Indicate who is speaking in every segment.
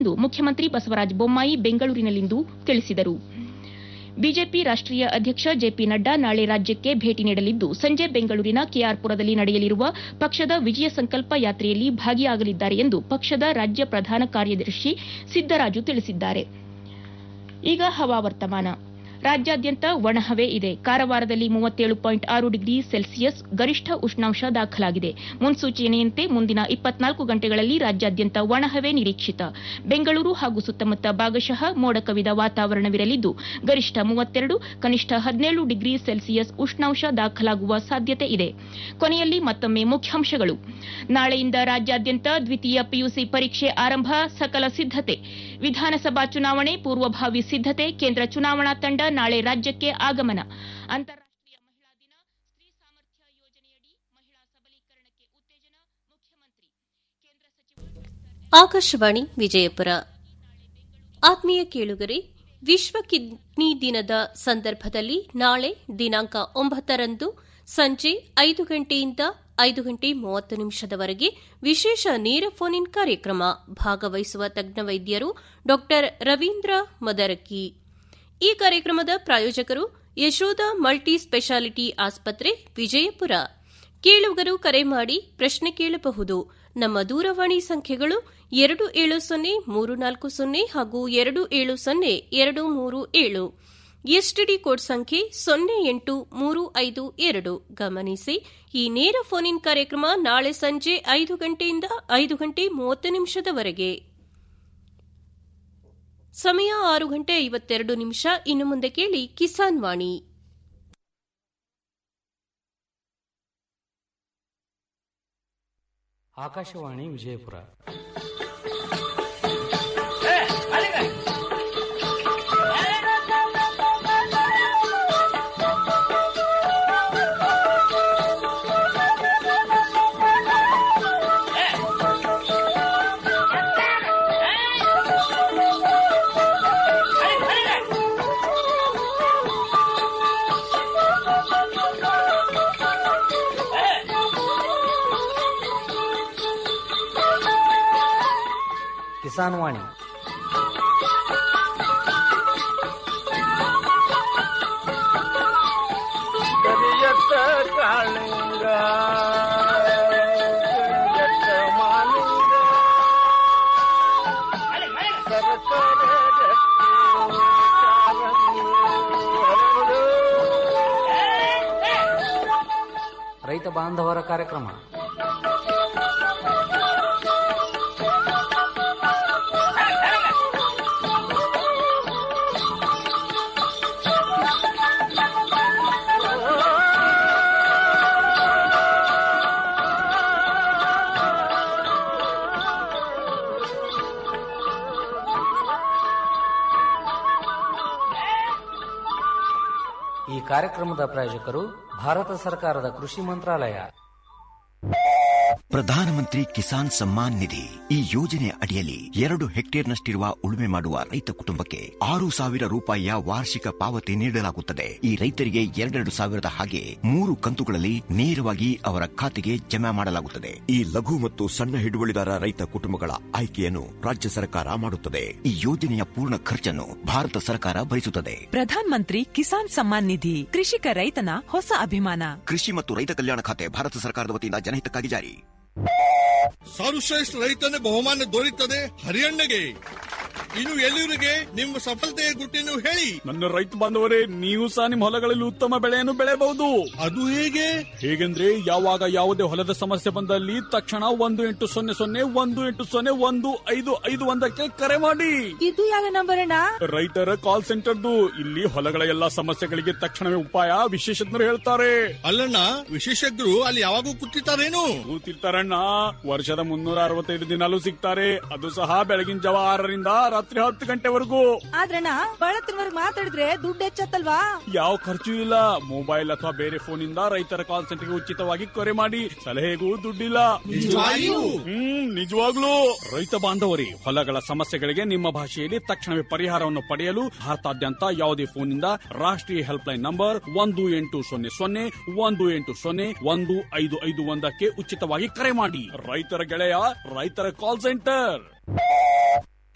Speaker 1: ಎಂದು ಮುಖ್ಯಮಂತ್ರಿ ಬಸವರಾಜ ಬೊಮ್ಮಾಯಿ ಬೆಂಗಳೂರಿನಲ್ಲಿಂದು ತಿಳಿಸಿದರು ಬಿಜೆಪಿ ರಾಷ್ಟೀಯ ಅಧ್ಯಕ್ಷ ಜೆಪಿ ನಡ್ಡಾ ನಾಳೆ ರಾಜ್ಯಕ್ಕೆ ಭೇಟಿ ನೀಡಲಿದ್ದು ಸಂಜೆ ಬೆಂಗಳೂರಿನ ಕೆಆರ್ಪುರದಲ್ಲಿ ನಡೆಯಲಿರುವ ಪಕ್ಷದ ವಿಜಯ ಸಂಕಲ್ಪ ಯಾತ್ರೆಯಲ್ಲಿ ಭಾಗಿಯಾಗಲಿದ್ದಾರೆ ಎಂದು ಪಕ್ಷದ ರಾಜ್ಯ ಪ್ರಧಾನ ಕಾರ್ಯದರ್ಶಿ ಸಿದ್ದರಾಜು ತಿಳಿಸಿದ್ದಾರೆ ಈಗ ಹವಾವರ್ತಮಾನ ರಾಜ್ಯಾದ್ಯಂತ ಒಣಹವೆ ಇದೆ ಕಾರವಾರದಲ್ಲಿ ಮೂವತ್ತೇಳು ಪಾಯಿಂಟ್ ಆರು ಡಿಗ್ರಿ ಸೆಲ್ಸಿಯಸ್ ಗರಿಷ್ಠ ಉಷ್ಣಾಂಶ ದಾಖಲಾಗಿದೆ ಮುನ್ಸೂಚನೆಯಂತೆ ಮುಂದಿನ ಇಪ್ಪತ್ನಾಲ್ಕು ಗಂಟೆಗಳಲ್ಲಿ ರಾಜ್ಯಾದ್ಯಂತ ಒಣಹವೆ ನಿರೀಕ್ಷಿತ ಬೆಂಗಳೂರು ಹಾಗೂ ಸುತ್ತಮುತ್ತ ಭಾಗಶಃ ಮೋಡ ಕವಿದ ವಾತಾವರಣವಿರಲಿದ್ದು ಗರಿಷ್ಠ ಮೂವತ್ತೆರಡು ಕನಿಷ್ಠ ಹದಿನೇಳು ಡಿಗ್ರಿ ಸೆಲ್ಸಿಯಸ್ ಉಷ್ಣಾಂಶ ದಾಖಲಾಗುವ ಸಾಧ್ಯತೆ ಇದೆ ಕೊನೆಯಲ್ಲಿ ಮತ್ತೊಮ್ಮೆ ಮುಖ್ಯಾಂಶಗಳು ನಾಳೆಯಿಂದ ರಾಜ್ಯಾದ್ಯಂತ ದ್ವಿತೀಯ ಪಿಯುಸಿ ಪರೀಕ್ಷೆ ಆರಂಭ ಸಕಲ ಸಿದ್ದತೆ ವಿಧಾನಸಭಾ ಚುನಾವಣೆ ಪೂರ್ವಭಾವಿ ಸಿದ್ದತೆ ಕೇಂದ್ರ ಚುನಾವಣಾ ತಂಡ ನಾಳೆ ರಾಜ್ಯಕ್ಕೆ ಆಗಮನ ಅಂತಾರಾಷ್ಟೀಯ ಮಹಿಳಾ ದಿನ ಸ್ತ್ರೀ ಸಾಮರ್ಥ್ಯ ಯೋಜನೆಯಡಿ ಮಹಿಳಾ ಸಬಲೀಕರಣಕ್ಕೆ ಉತ್ತೇಜನ ಮುಖ್ಯಮಂತ್ರಿ ಕೇಂದ್ರ ಸಚಿವ
Speaker 2: ಆಕಾಶವಾಣಿ ವಿಜಯಪುರ ಆತ್ಮೀಯ ಕೇಳುಗರೆ ವಿಶ್ವ ಕಿಡ್ನಿ ದಿನದ ಸಂದರ್ಭದಲ್ಲಿ ನಾಳೆ ದಿನಾಂಕ ಒಂಬತ್ತರಂದು ಸಂಜೆ ಐದು ಗಂಟೆಯಿಂದ ಐದು ಗಂಟೆ ಮೂವತ್ತು ನಿಮಿಷದವರೆಗೆ ವಿಶೇಷ ನೇರ ಫೋನ್ ಇನ್ ಕಾರ್ಯಕ್ರಮ ಭಾಗವಹಿಸುವ ತಜ್ಞ ವೈದ್ಯರು ಡಾ ರವೀಂದ್ರ ಮದರಕಿ ಈ ಕಾರ್ಯಕ್ರಮದ ಪ್ರಾಯೋಜಕರು ಯಶೋಧ ಮಲ್ಟಿ ಸ್ಪೆಷಾಲಿಟಿ ಆಸ್ಪತ್ರೆ ವಿಜಯಪುರ ಕೇಳುಗರು ಕರೆ ಮಾಡಿ ಪ್ರಶ್ನೆ ಕೇಳಬಹುದು ನಮ್ಮ ದೂರವಾಣಿ ಸಂಖ್ಯೆಗಳು ಎರಡು ಏಳು ಸೊನ್ನೆ ಮೂರು ನಾಲ್ಕು ಸೊನ್ನೆ ಹಾಗೂ ಎರಡು ಏಳು ಸೊನ್ನೆ ಎರಡು ಮೂರು ಏಳು ಎಸ್ಟಿಡಿ ಕೋಡ್ ಸಂಖ್ಯೆ ಸೊನ್ನೆ ಎಂಟು ಮೂರು ಐದು ಎರಡು ಗಮನಿಸಿ ಈ ನೇರ ಫೋನ್ ಇನ್ ಕಾರ್ಯಕ್ರಮ ನಾಳೆ ಸಂಜೆ ಐದು ಗಂಟೆಯಿಂದ ಐದು ಗಂಟೆ ಮೂವತ್ತು ನಿಮಿಷದವರೆಗೆ ಸಮಯ ಆರು ಗಂಟೆ ಐವತ್ತೆರಡು ನಿಮಿಷ ಇನ್ನು ಮುಂದೆ ಕೇಳಿ ಕಿಸಾನ್ ವಾಣಿ
Speaker 3: ಆಕಾಶವಾಣಿ ವಿಜಯಪುರ ಕಿಸಾನ್ ವಾಣಿ
Speaker 4: ಕರಿಯತ್ತ ಕಾಳಿಂಗ ಕರಿಯತ್ತ ಮಾಲಿಂಗ ಸರಸರ ಗಟ್ಟಿ ಕಾಲಂಗಿ ಹರಡು.
Speaker 3: ರೈತ ಬಾಂಧವರ ಕಾರ್ಯಕ್ರಮ ಈ ಕಾರ್ಯಕ್ರಮದ ಪ್ರಾಯೋಜಕರು ಭಾರತ ಸರ್ಕಾರದ ಕೃಷಿ ಮಂತ್ರಾಲಯ
Speaker 5: ಪ್ರಧಾನಮಂತ್ರಿ ಕಿಸಾನ್ ಸಮ್ಮಾನ್ ನಿಧಿ ಈ ಯೋಜನೆ ಅಡಿಯಲ್ಲಿ ಎರಡು ಹೆಕ್ಟೇರ್ನಷ್ಟಿರುವ ಉಳುಮೆ ಮಾಡುವ ರೈತ ಕುಟುಂಬಕ್ಕೆ ಆರು ಸಾವಿರ ರೂಪಾಯಿಯ ವಾರ್ಷಿಕ ಪಾವತಿ ನೀಡಲಾಗುತ್ತದೆ ಈ ರೈತರಿಗೆ ಎರಡೆರಡು ಸಾವಿರದ ಹಾಗೆ ಮೂರು ಕಂತುಗಳಲ್ಲಿ ನೇರವಾಗಿ ಅವರ ಖಾತೆಗೆ ಜಮಾ ಮಾಡಲಾಗುತ್ತದೆ ಈ ಲಘು ಮತ್ತು ಸಣ್ಣ ಹಿಡುವಳಿದಾರ ರೈತ ಕುಟುಂಬಗಳ ಆಯ್ಕೆಯನ್ನು ರಾಜ್ಯ ಸರ್ಕಾರ ಮಾಡುತ್ತದೆ ಈ ಯೋಜನೆಯ ಪೂರ್ಣ ಖರ್ಚನ್ನು ಭಾರತ ಸರ್ಕಾರ ಭರಿಸುತ್ತದೆ
Speaker 6: ಪ್ರಧಾನ್ ಮಂತ್ರಿ ಕಿಸಾನ್ ಸಮ್ಮಾನ್ ನಿಧಿ ಕೃಷಿಕ ರೈತನ ಹೊಸ ಅಭಿಮಾನ
Speaker 5: ಕೃಷಿ ಮತ್ತು ರೈತ ಕಲ್ಯಾಣ ಖಾತೆ ಭಾರತ ಸರ್ಕಾರದ ವತಿಯಿಂದ ಜನಹಿತಕ್ಕಾಗಿ ಜಾರಿ
Speaker 7: ಸರ್ವಶ್ರೇಷ್ಠ ರೈತನ ಬಹುಮಾನ ದೊರೆಯುತ್ತದೆ ಹರಿಯಣ್ಣಗೆ ಇನ್ನು ಎಲ್ಲರಿಗೆ ನಿಮ್ಮ ಸಫಲತೆಯ ಗುಟ್ಟಿನ ಹೇಳಿ
Speaker 8: ನನ್ನ ರೈತ ಬಾಂಧವರೇ ನೀವು ಸಹ ನಿಮ್ಮ ಹೊಲಗಳಲ್ಲಿ ಉತ್ತಮ ಬೆಳೆಯನ್ನು ಬೆಳೆಯಬಹುದು
Speaker 7: ಅದು ಹೇಗೆ
Speaker 8: ಹೇಗೆಂದ್ರೆ ಯಾವಾಗ ಯಾವುದೇ ಹೊಲದ ಸಮಸ್ಯೆ ಬಂದಲ್ಲಿ ತಕ್ಷಣ ಒಂದು ಎಂಟು ಸೊನ್ನೆ ಸೊನ್ನೆ ಒಂದು ಎಂಟು ಸೊನ್ನೆ ಒಂದು ಐದು ಐದು ಒಂದಕ್ಕೆ ಕರೆ ಮಾಡಿ
Speaker 6: ಇದು ಯಾವ ನಂಬರ್ ಅಣ್ಣ
Speaker 8: ರೈತರ ಕಾಲ್ ಸೆಂಟರ್ದು ಇಲ್ಲಿ ಹೊಲಗಳ ಎಲ್ಲಾ ಸಮಸ್ಯೆಗಳಿಗೆ ತಕ್ಷಣವೇ ಉಪಾಯ ವಿಶೇಷಜ್ಞರು ಹೇಳ್ತಾರೆ
Speaker 7: ಅಲ್ಲಣ್ಣ ವಿಶೇಷಜ್ಞರು ಅಲ್ಲಿ ಯಾವಾಗೂ ಕೂತಿರ್ತಾರೇನು
Speaker 8: ಕೂತಿರ್ತಾರಣ್ಣ ವರ್ಷದ ಮುನ್ನೂರ ಅರವತ್ತೈದು ದಿನಾಲೂ ಸಿಗ್ತಾರೆ ಅದು ಸಹ ಬೆಳಗಿನ ಜಾವ ಆರರಿಂದ ರಾತ್ರಿ ಹತ್ತು ಗಂಟೆವರೆಗೂ
Speaker 6: ಆದ್ರಣ್ಣ ಬಳತ್ತಿನವರೆಗೆ ಮಾತಾಡಿದ್ರೆ ದುಡ್ಡು ಹೆಚ್ಚತ್ತಲ್ವಾ
Speaker 8: ಯಾವ ಖರ್ಚು ಇಲ್ಲ ಮೊಬೈಲ್ ಅಥವಾ ಬೇರೆ ಫೋನ್ ಇಂದ ರೈತರ ಕಾಲ್ ಸೆಂಟರ್ಗೆ ಉಚಿತವಾಗಿ ಕರೆ ಮಾಡಿ ಸಲಹೆಗೂ ದುಡ್ಡಿಲ್ಲ
Speaker 7: ನಿಜವಾಗಿಯೂ?
Speaker 8: ಹ್ಮ್ ನಿಜವಾಗ್ಲೂ ರೈತ ಬಾಂಧವರೇ ಹೊಲಗಳ ಸಮಸ್ಯೆಗಳಿಗೆ ನಿಮ್ಮ ಭಾಷೆಯಲ್ಲಿ ತಕ್ಷಣವೇ ಪರಿಹಾರವನ್ನು ಪಡೆಯಲು ಭಾರತಾದ್ಯಂತ ಯಾವುದೇ ಫೋನ್ ಇಂದ ರಾಷ್ಟ್ರೀಯ ಹೆಲ್ಪ್ ಲೈನ್ ನಂಬರ್ ಒಂದು ಎಂಟು ಸೊನ್ನೆ ಸೊನ್ನೆ ಒಂದು ಎಂಟು ಸೊನ್ನೆ ಒಂದು ಐದು ಐದು ಒಂದಕ್ಕೆ ಉಚಿತವಾಗಿ ಕರೆ ಮಾಡಿ ರೈತರ ಗೆಳೆಯ ರೈತರ ಕಾಲ್ ಸೆಂಟರ್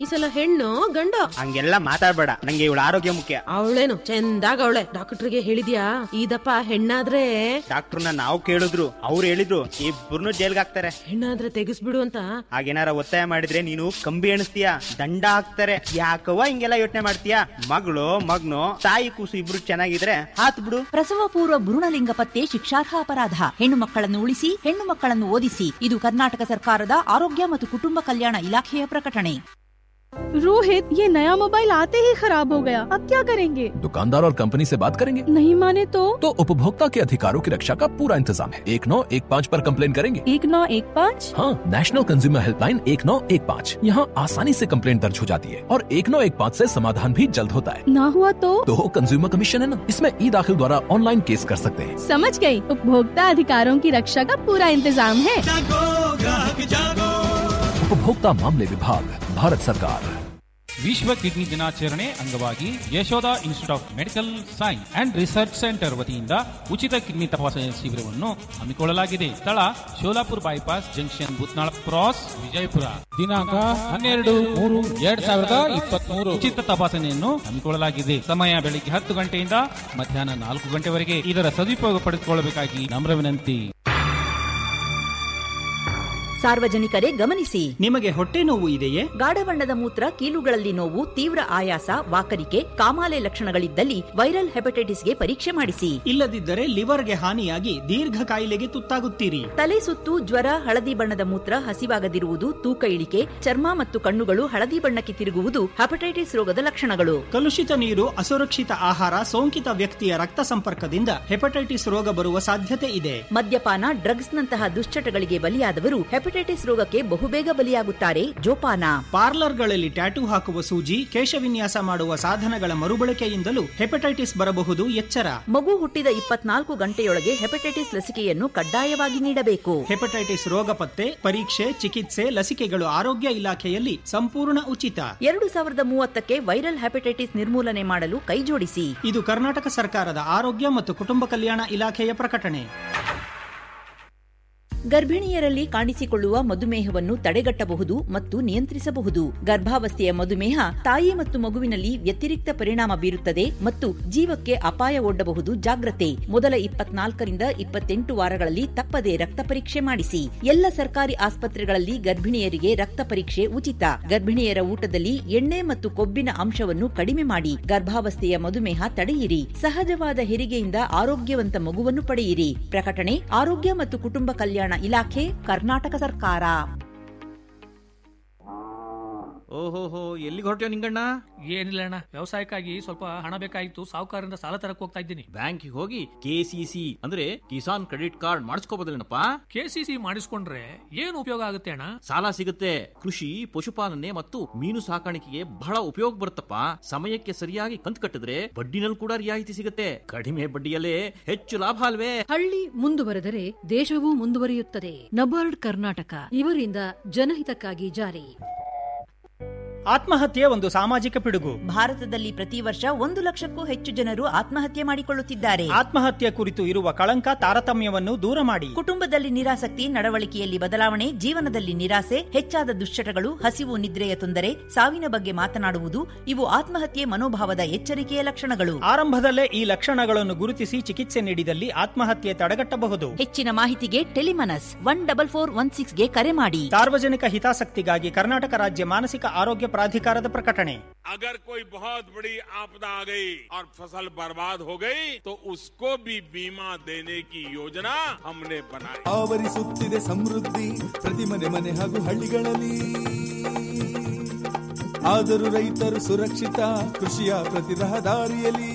Speaker 9: ಈ ಸಲ ಹೆಣ್ಣು ಗಂಡು
Speaker 10: ಹಂಗೆಲ್ಲ ಮಾತಾಡ್ಬೇಡ ನಂಗೆ ಇವಳ ಆರೋಗ್ಯ ಮುಖ್ಯ
Speaker 9: ಅವಳೇನು ಚಂದಾಗ ಅವಳೆ ಡಾಕ್ಟರ್ಗೆ ಹೇಳಿದ್ಯಾ ಇದಪ್ಪ ಹೆಣ್ಣಾದ್ರೆ
Speaker 10: ಡಾಕ್ಟರ್ನ ನಾವು ಕೇಳಿದ್ರು ಅವ್ರು ಹೇಳಿದ್ರು ಇಬ್ಬರನ್ನು ಜೈಲ್ಗೆ ಹಾಕ್ತಾರೆ
Speaker 9: ಹೆಣ್ಣಾದ್ರೆ ತೆಗಿಸ್ಬಿಡು ಅಂತ
Speaker 10: ಹಾಗೇನಾರ ಒತ್ತಾಯ ಮಾಡಿದ್ರೆ ನೀನು ಕಂಬಿ ಎಣಿಸ್ತೀಯ ದಂಡ ಹಾಕ್ತಾರೆ ಯಾಕವ್ವ ಹಿಂಗೆಲ್ಲ ಯೋಚನೆ ಮಾಡ್ತೀಯ ಮಗಳು ಮಗ್ನು ತಾಯಿ ಕೂಸು ಇಬ್ರು ಚೆನ್ನಾಗಿದ್ರೆ ಹಾತ್ ಬಿಡು
Speaker 11: ಪ್ರಸವ ಪೂರ್ವ ಭ್ರೂಣಲಿಂಗ ಪತ್ತೆ ಶಿಕ್ಷಾರ್ಹ ಅಪರಾಧ ಹೆಣ್ಣು ಮಕ್ಕಳನ್ನು ಉಳಿಸಿ ಹೆಣ್ಣು ಮಕ್ಕಳನ್ನು ಓದಿಸಿ ಇದು ಕರ್ನಾಟಕ ಸರ್ಕಾರದ ಆರೋಗ್ಯ ಮತ್ತು ಕುಟುಂಬ ಕಲ್ಯಾಣ ಇಲಾಖೆಯ ಪ್ರಕಟಣೆ
Speaker 12: रोहित ये नया मोबाइल आते ही खराब हो गया अब क्या करेंगे
Speaker 13: दुकानदार और कंपनी से बात करेंगे
Speaker 12: नहीं माने तो
Speaker 13: तो उपभोक्ता के अधिकारों की रक्षा का पूरा इंतजाम है एक नौ एक पाँच पर कंप्लेन करेंगे
Speaker 12: एक नौ एक पाँच
Speaker 13: हाँ नेशनल कंज्यूमर हेल्पलाइन एक नौ एक पाँच यहाँ आसानी से कंप्लेन दर्ज हो जाती है और एक नौ एक पाँच ऐसी समाधान भी जल्द होता है
Speaker 12: ना हुआ तो
Speaker 13: तो कंज्यूमर कमीशन है ना इसमें ई दाखिल द्वारा ऑनलाइन केस कर सकते हैं
Speaker 12: समझ गई उपभोक्ता अधिकारों की रक्षा का पूरा इंतजाम है
Speaker 13: उपभोक्ता मामले विभाग भारत सरकार
Speaker 14: ವಿಶ್ವ ಕಿಡ್ನಿ ದಿನಾಚರಣೆ ಅಂಗವಾಗಿ Yashoda institute of medical science and research centre ವತಿಯಿಂದ ಉಚಿತ ಕಿಡ್ನಿ ತಪಾಸಣೆ ಶಿಬಿರವನ್ನು ಹಮ್ಮಿಕೊಳ್ಳಲಾಗಿದೆ ಸ್ಥಳ Sholapur bypass junction Butnal cross Vijayapura ದಿನಾಂಕ ಹನ್ನೆರಡು ಮೂರು ಎರಡ್ ಸಾವಿರದ ಇಪ್ಪತ್ಮೂರು ಉಚಿತ ತಪಾಸಣೆಯನ್ನು ಹಮ್ಮಿಕೊಳ್ಳಲಾಗಿದೆ ಸಮಯ ಬೆಳಿಗ್ಗೆ ಹತ್ತು ಗಂಟೆಯಿಂದ ಮಧ್ಯಾಹ್ನ ನಾಲ್ಕು ಗಂಟೆವರೆಗೆ ಇದರ ಸದುಪಯೋಗ ಪಡೆದುಕೊಳ್ಳಬೇಕಾಗಿ ನಮ್ರ ವಿನಂತಿ
Speaker 11: ಸಾರ್ವಜನಿಕರೇ ಗಮನಿಸಿ
Speaker 10: ನಿಮಗೆ ಹೊಟ್ಟೆ ನೋವು ಇದೆಯೇ
Speaker 11: ಗಾಢ ಬಣ್ಣದ ಮೂತ್ರ ಕೀಲುಗಳಲ್ಲಿ ನೋವು ತೀವ್ರ ಆಯಾಸ ವಾಕರಿಕೆ ಕಾಮಾಲೆ ಲಕ್ಷಣಗಳಿದ್ದಲ್ಲಿ ವೈರಲ್ ಹೆಪಟೈಟಿಸ್ಗೆ ಪರೀಕ್ಷೆ ಮಾಡಿಸಿ
Speaker 10: ಇಲ್ಲದಿದ್ದರೆ ಲಿವರ್ಗೆ ಹಾನಿಯಾಗಿ ದೀರ್ಘ ಕಾಯಿಲೆಗೆ ತುತ್ತಾಗುತ್ತೀರಿ
Speaker 11: ತಲೆ ಸುತ್ತು ಜ್ವರ ಹಳದಿ ಬಣ್ಣದ ಮೂತ್ರ ಹಸಿವಾಗದಿರುವುದು ತೂಕ ಇಳಿಕೆ ಚರ್ಮ ಮತ್ತು ಕಣ್ಣುಗಳು ಹಳದಿ ಬಣ್ಣಕ್ಕೆ ತಿರುಗುವುದು ಹೆಪಟೈಟಿಸ್ ರೋಗದ ಲಕ್ಷಣಗಳು
Speaker 10: ಕಲುಷಿತ ನೀರು ಅಸುರಕ್ಷಿತ ಆಹಾರ ಸೋಂಕಿತ ವ್ಯಕ್ತಿಯ ರಕ್ತ ಸಂಪರ್ಕದಿಂದ ಹೆಪಟೈಟಿಸ್ ರೋಗ ಬರುವ ಸಾಧ್ಯತೆ ಇದೆ
Speaker 11: ಮದ್ಯಪಾನ ಡ್ರಗ್ಸ್ ನಂತಹ ದುಶ್ಚಟಗಳಿಗೆ ಬಲಿಯಾದವರು ಹೆಪಟೈಟಿಸ್ ರೋಗಕ್ಕೆ ಬಹುಬೇಗ ಬಲಿಯಾಗುತ್ತಾರೆ ಜೋಪಾನ
Speaker 10: ಪಾರ್ಲರ್ಗಳಲ್ಲಿ ಟ್ಯಾಟೂ ಹಾಕುವ ಸೂಜಿ ಕೇಶವಿನ್ಯಾಸ ಮಾಡುವ ಸಾಧನಗಳ ಮರುಬಳಕೆಯಿಂದಲೂ ಹೆಪಟೈಟಿಸ್ ಬರಬಹುದು ಎಚ್ಚರ
Speaker 11: ಮಗು ಹುಟ್ಟಿದ ಇಪ್ಪತ್ನಾಲ್ಕು ಗಂಟೆಯೊಳಗೆ ಹೆಪಟೈಟಿಸ್ ಲಸಿಕೆಯನ್ನು ಕಡ್ಡಾಯವಾಗಿ ನೀಡಬೇಕು
Speaker 10: ಹೆಪಟೈಟಿಸ್ ರೋಗ ಪತ್ತೆ ಪರೀಕ್ಷೆ ಚಿಕಿತ್ಸೆ ಲಸಿಕೆಗಳು ಆರೋಗ್ಯ ಇಲಾಖೆಯಲ್ಲಿ ಸಂಪೂರ್ಣ ಉಚಿತ
Speaker 11: ಎರಡು ಸಾವಿರದ ಮೂವತ್ತಕ್ಕೆ ವೈರಲ್ ಹೆಪಟೈಟಿಸ್ ನಿರ್ಮೂಲನೆ ಮಾಡಲು ಕೈಜೋಡಿಸಿ
Speaker 10: ಇದು ಕರ್ನಾಟಕ ಸರ್ಕಾರದ ಆರೋಗ್ಯ ಮತ್ತು ಕುಟುಂಬ ಕಲ್ಯಾಣ ಇಲಾಖೆಯ ಪ್ರಕಟಣೆ
Speaker 11: ಗರ್ಭಿಣಿಯರಲ್ಲಿ ಕಾಣಿಸಿಕೊಳ್ಳುವ ಮಧುಮೇಹವನ್ನು ತಡೆಗಟ್ಟಬಹುದು ಮತ್ತು ನಿಯಂತ್ರಿಸಬಹುದು ಗರ್ಭಾವಸ್ಥೆಯ ಮಧುಮೇಹ ತಾಯಿ ಮತ್ತು ಮಗುವಿನಲ್ಲಿ ವ್ಯತಿರಿಕ್ತ ಪರಿಣಾಮ ಬೀರುತ್ತದೆ ಮತ್ತು ಜೀವಕ್ಕೆ ಅಪಾಯ ಒಡ್ಡಬಹುದು ಜಾಗ್ರತೆ ಮೊದಲ ಇಪ್ಪತ್ನಾಲ್ಕರಿಂದ ಇಪ್ಪತ್ತೆಂಟು ವಾರಗಳಲ್ಲಿ ತಪ್ಪದೆ ರಕ್ತ ಪರೀಕ್ಷೆ ಮಾಡಿಸಿ ಎಲ್ಲ ಸರ್ಕಾರಿ ಆಸ್ಪತ್ರೆಗಳಲ್ಲಿ ಗರ್ಭಿಣಿಯರಿಗೆ ರಕ್ತ ಪರೀಕ್ಷೆ ಉಚಿತ ಗರ್ಭಿಣಿಯರ ಊಟದಲ್ಲಿ ಎಣ್ಣೆ ಮತ್ತು ಕೊಬ್ಬಿನ ಅಂಶವನ್ನು ಕಡಿಮೆ ಮಾಡಿ ಗರ್ಭಾವಸ್ಥೆಯ ಮಧುಮೇಹ ತಡೆಯಿರಿ ಸಹಜವಾದ ಹೆರಿಗೆಯಿಂದ ಆರೋಗ್ಯವಂತ ಮಗುವನ್ನು ಪಡೆಯಿರಿ ಪ್ರಕಟಣೆ ಆರೋಗ್ಯ ಮತ್ತು ಕುಟುಂಬ ಕಲ್ಯಾಣ ಇಲಾಖೆ ಕರ್ನಾಟಕ ಸರ್ಕಾರ
Speaker 15: ಓಹೋಹೋ ಎಲ್ಲಿಗೆ ಹೊರಟ್ಯೋ ನಿಂಗಣ್ಣ
Speaker 16: ಏನಿಲ್ಲ ಅಣ್ಣ ವ್ಯವಸಾಯಕ್ಕಾಗಿ ಸ್ವಲ್ಪ ಹಣ ಬೇಕಾಗಿತ್ತು ಸಾಹುಕಾರರಿಂದ ಸಾಲ ತರಕ್ ಹೋಗ್ತಾ ಇದ್ದೀನಿ
Speaker 15: ಬ್ಯಾಂಕಿಗೆ ಹೋಗಿ ಕೆಸಿಸಿ ಅಂದ್ರೆ ಕಿಸಾನ್ ಕ್ರೆಡಿಟ್ ಕಾರ್ಡ್ ಮಾಡಿಸ್ಕೋಬೋದಲ್ಲೇನಪ್ಪ
Speaker 16: ಕೆಸಿಸಿ ಮಾಡಿಸ್ಕೊಂಡ್ರೆ ಏನು ಉಪಯೋಗ ಆಗುತ್ತೆ ಅಣ್ಣ
Speaker 15: ಸಾಲ ಸಿಗುತ್ತೆ ಕೃಷಿ ಪಶುಪಾಲನೆ ಮತ್ತು ಮೀನು ಸಾಕಾಣಿಕೆಗೆ ಬಹಳ ಉಪಯೋಗ ಬರುತ್ತಪ್ಪ ಸಮಯಕ್ಕೆ ಸರಿಯಾಗಿ ಕಂತು ಕಟ್ಟಿದ್ರೆ ಬಡ್ಡಿನಲ್ಲಿ ಕೂಡ ರಿಯಾಯಿತಿ ಸಿಗುತ್ತೆ ಕಡಿಮೆ ಬಡ್ಡಿಯಲ್ಲೇ ಹೆಚ್ಚು ಲಾಭ ಅಲ್ವೇ
Speaker 17: ಹಳ್ಳಿ ಮುಂದುವರೆದರೆ ದೇಶವೂ ಮುಂದುವರಿಯುತ್ತದೆ ನಬಾರ್ಡ್ ಕರ್ನಾಟಕ ಇವರಿಂದ ಜನಹಿತಕ್ಕಾಗಿ ಜಾರಿ
Speaker 10: ಆತ್ಮಹತ್ಯೆ ಒಂದು ಸಾಮಾಜಿಕ ಪಿಡುಗು
Speaker 11: ಭಾರತದಲ್ಲಿ ಪ್ರತಿ ವರ್ಷ ಒಂದು ಲಕ್ಷಕ್ಕೂ ಹೆಚ್ಚು ಜನರು ಆತ್ಮಹತ್ಯೆ ಮಾಡಿಕೊಳ್ಳುತ್ತಿದ್ದಾರೆ
Speaker 10: ಆತ್ಮಹತ್ಯೆ ಕುರಿತು ಇರುವ ಕಳಂಕ ತಾರತಮ್ಯವನ್ನು ದೂರ ಮಾಡಿ
Speaker 11: ಕುಟುಂಬದಲ್ಲಿ ನಿರಾಸಕ್ತಿ ನಡವಳಿಕೆಯಲ್ಲಿ ಬದಲಾವಣೆ ಜೀವನದಲ್ಲಿ ನಿರಾಸೆ ಹೆಚ್ಚಾದ ದುಶ್ಚಟಗಳು ಹಸಿವು ನಿದ್ರೆಯ ತೊಂದರೆ ಸಾವಿನ ಬಗ್ಗೆ ಮಾತನಾಡುವುದು ಇವು ಆತ್ಮಹತ್ಯೆ ಮನೋಭಾವದ ಎಚ್ಚರಿಕೆಯ ಲಕ್ಷಣಗಳು
Speaker 10: ಆರಂಭದಲ್ಲೇ ಈ ಲಕ್ಷಣಗಳನ್ನು ಗುರುತಿಸಿ ಚಿಕಿತ್ಸೆ ನೀಡಿದಲ್ಲಿ ಆತ್ಮಹತ್ಯೆ ತಡೆಗಟ್ಟಬಹುದು
Speaker 11: ಹೆಚ್ಚಿನ ಮಾಹಿತಿಗೆ TeleMANAS one double four one six ಗೆ ಕರೆ ಮಾಡಿ
Speaker 10: ಸಾರ್ವಜನಿಕ ಹಿತಾಸಕ್ತಿಗಾಗಿ ಕರ್ನಾಟಕ ರಾಜ್ಯ ಮಾನಸಿಕ ಆರೋಗ್ಯ ಪ್ರಾಧಿಕಾರದ ಪ್ರಕಟಣೆ
Speaker 18: अगर कोई बहुत बड़ी आपदा आ गई और फसल बर्बाद हो गई तो उसको भी बीमा देने की योजना हमने बनाई
Speaker 19: ಆವರಿಸುತ್ತಿದೆ ಸಮೃದ್ಧಿ ಪ್ರತಿ ಮನೆ ಮನೆ ಹಾಗೂ ಹಳ್ಳಿಗಳಲ್ಲಿ ಆದರೂ ರೈತರು ಸುರಕ್ಷಿತ ಕೃಷಿಯ ಪ್ರತಿ ರಹದಾರಿಯಲ್ಲಿ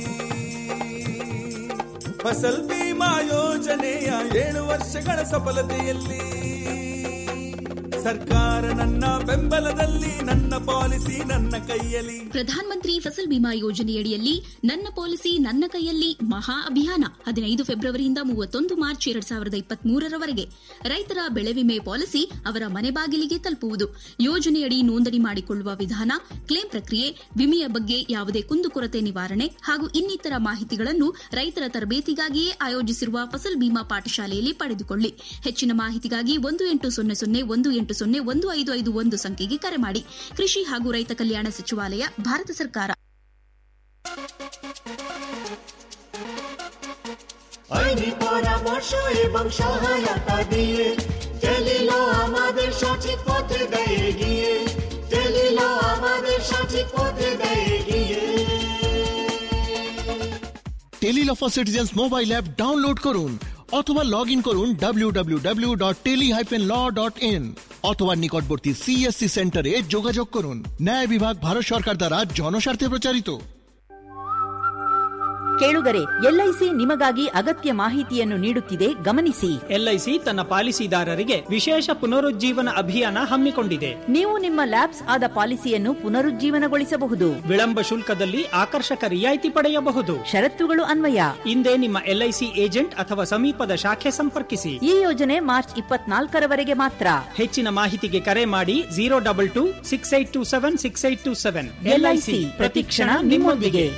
Speaker 19: ಫಸಲ್ ಬಿಮಾ ಯೋಜನೆಯ ಏಳು ವರ್ಷಗಳ ಸಫಲತೆಯಲ್ಲಿ ಸರ್ಕಾರ ನನ್ನ ಬೆಂಬಲದಲ್ಲಿ ನನ್ನ ಪಾಲಿಸಿ ನನ್ನ ಕೈಯಲ್ಲಿ
Speaker 20: ಪ್ರಧಾನ ಮಂತ್ರಿ ಫಸಲ್ ಬಿಮಾ ಯೋಜನೆಯಡಿಯಲ್ಲಿ ನನ್ನ ಪಾಲಿಸಿ ನನ್ನ ಕೈಯಲ್ಲಿ ಮಹಾ ಅಭಿಯಾನ ಹದಿನೈದು ಫೆಬ್ರವರಿಯಿಂದ ಮೂವತ್ತೊಂದು ಮಾರ್ಚ್ ಎರಡ್ ಸಾವಿರದ ಇಪ್ಪತ್ಮೂರರವರೆಗೆ ರೈತರ ಬೆಳೆ ವಿಮೆ ಪಾಲಿಸಿ ಅವರ ಮನೆ ಬಾಗಿಲಿಗೆ ತಲುಪುವುದು ಯೋಜನೆಯಡಿ ನೋಂದಣಿ ಮಾಡಿಕೊಳ್ಳುವ ವಿಧಾನ ಕ್ಲೇಮ್ ಪ್ರಕ್ರಿಯೆ ವಿಮೆಯ ಬಗ್ಗೆ ಯಾವುದೇ ಕುಂದುಕೊರತೆ ನಿವಾರಣೆ ಹಾಗೂ ಇನ್ನಿತರ ಮಾಹಿತಿಗಳನ್ನು ರೈತರ ತರಬೇತಿಗಾಗಿಯೇ ಆಯೋಜಿಸಿರುವ ಫಸಲ್ ಬಿಮಾ ಪಾಠಶಾಲೆಯಲ್ಲಿ ಪಡೆದುಕೊಳ್ಳಿ ಹೆಚ್ಚಿನ ಮಾಹಿತಿಗಾಗಿ ಒಂದು ಎಂಟು ಸೊನ್ನೆ ಸೊನ್ನೆ ಒಂದು ಎಂಟು ಎಂಟು ಸೊನ್ನೆ ಒಂದು ಐದು ಐದು ಒಂದು ಸಂಖ್ಯೆಗೆ করে ಮಾಡಿ কৃষি ಹಾಗೂ ರೈತ ಕಲ್ಯಾಣ ಸಚಿವಾಲಯ ಭಾರತ ಸರ್ಕಾರ
Speaker 21: আইনি পরামর্শ এবং সহায়তা দিয়ে টেলিল আমাদের সঠিক পথে দেয় গিয়ে টেলিল আমাদের সঠিক পথে দেয় গিয়ে
Speaker 22: টেলিলফার সিটিজেন্স মোবাইল অ্যাপ ডাউনলোড করুন অথবা লগ ইন করুন W W W dot tele hyphen law dot in অথবা নিকটবর্তী সিএসসি সেন্টারে যোগাযোগ করুন ন্যায় বিভাগ ভারত সরকার দ্বারা জনস্বার্থে প্রচারিত
Speaker 11: ಕೇಳುಗರೆ ಎಲ್ಐಸಿ ನಿಮಗಾಗಿ ಅಗತ್ಯ ಮಾಹಿತಿಯನ್ನು ನೀಡುತ್ತಿದೆ ಗಮನಿಸಿ
Speaker 23: ಎಲ್ಐಸಿ ತನ್ನ ಪಾಲಿಸಿದಾರರಿಗೆ ವಿಶೇಷ ಪುನರುಜ್ಜೀವನ ಅಭಿಯಾನ ಹಮ್ಮಿಕೊಂಡಿದೆ
Speaker 11: ನೀವು ನಿಮ್ಮ ಲ್ಯಾಬ್ಸ್ ಆದ ಪಾಲಿಸಿಯನ್ನು ಪುನರುಜ್ಜೀವನಗೊಳಿಸಬಹುದು
Speaker 23: ವಿಳಂಬ ಶುಲ್ಕದಲ್ಲಿ ಆಕರ್ಷಕ ರಿಯಾಯಿತಿ ಪಡೆಯಬಹುದು
Speaker 11: ಷರತ್ತುಗಳು ಅನ್ವಯ
Speaker 23: ಹಿಂದೆ ನಿಮ್ಮ ಎಲ್ಐಸಿ ಏಜೆಂಟ್ ಅಥವಾ ಸಮೀಪದ ಶಾಖೆ ಸಂಪರ್ಕಿಸಿ
Speaker 11: ಈ ಯೋಜನೆ ಮಾರ್ಚ್ ಇಪ್ಪತ್ನಾಲ್ಕರವರೆಗೆ ಮಾತ್ರ
Speaker 23: ಹೆಚ್ಚಿನ ಮಾಹಿತಿಗೆ ಕರೆ ಮಾಡಿ zero double two six eight two seven six eight two seven
Speaker 11: LIC ಪ್ರತಿಕ್ಷಣ ನಿಮ್ಮೊಂದಿಗೆ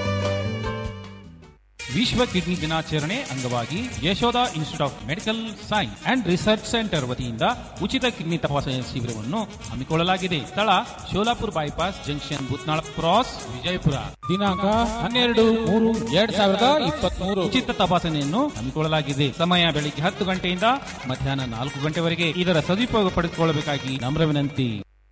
Speaker 14: ವಿಶ್ವ ಕಿಡ್ನಿ ದಿನಾಚರಣೆ ಅಂಗವಾಗಿ Yashoda institute of medical science and research centre ವತಿಯಿಂದ ಉಚಿತ ಕಿಡ್ನಿ ತಪಾಸಣೆ ಶಿಬಿರವನ್ನು ಹಮ್ಮಿಕೊಳ್ಳಲಾಗಿದೆ ಸ್ಥಳ Sholapur bypass junction Butnal cross Vijayapura ದಿನಾಂಕ ಹನ್ನೆರಡು ಮೂರು ಎರಡ್ ಸಾವಿರದ ಇಪ್ಪತ್ಮೂರು ಉಚಿತ ತಪಾಸಣೆಯನ್ನು ಹಮ್ಮಿಕೊಳ್ಳಲಾಗಿದೆ ಸಮಯ ಬೆಳಿಗ್ಗೆ ಹತ್ತು ಗಂಟೆಯಿಂದ ಮಧ್ಯಾಹ್ನ ನಾಲ್ಕು ಗಂಟೆವರೆಗೆ ಇದರ ಸದುಪಯೋಗ ಪಡೆದುಕೊಳ್ಳಬೇಕಾಗಿ ನಮ್ರ ವಿನಂತಿ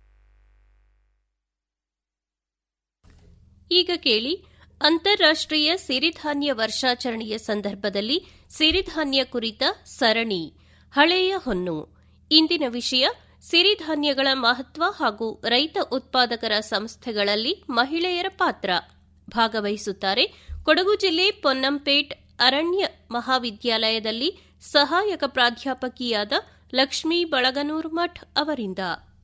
Speaker 2: ಈಗ ಕೇಳಿ ಅಂತಾರಾಷ್ಟ್ರೀಯ ಸಿರಿಧಾನ್ಯ ವರ್ಷಾಚರಣೆಯ ಸಂದರ್ಭದಲ್ಲಿ ಸಿರಿಧಾನ್ಯ ಕುರಿತ ಸರಣಿ ಹಳೆಯ ಹೊನ್ನು ಇಂದಿನ ವಿಷಯ ಸಿರಿಧಾನ್ಯಗಳ ಮಹತ್ವ ಹಾಗೂ ರೈತ ಉತ್ಪಾದಕರ ಸಂಸ್ಥೆಗಳಲ್ಲಿ ಮಹಿಳೆಯರ ಪಾತ್ರ ಭಾಗವಹಿಸುತ್ತಾರೆ ಕೊಡಗು ಜಿಲ್ಲೆ ಪೊನ್ನಂಪೇಟ್ ಅರಣ್ಯ ಮಹಾವಿದ್ಯಾಲಯದಲ್ಲಿ ಸಹಾಯಕ ಪ್ರಾಧ್ಯಾಪಕಿಯಾದ ಲಕ್ಷ್ಮೀ ಬಳಗನೂರ್ ಮಠ್ ಅವರಿಂದ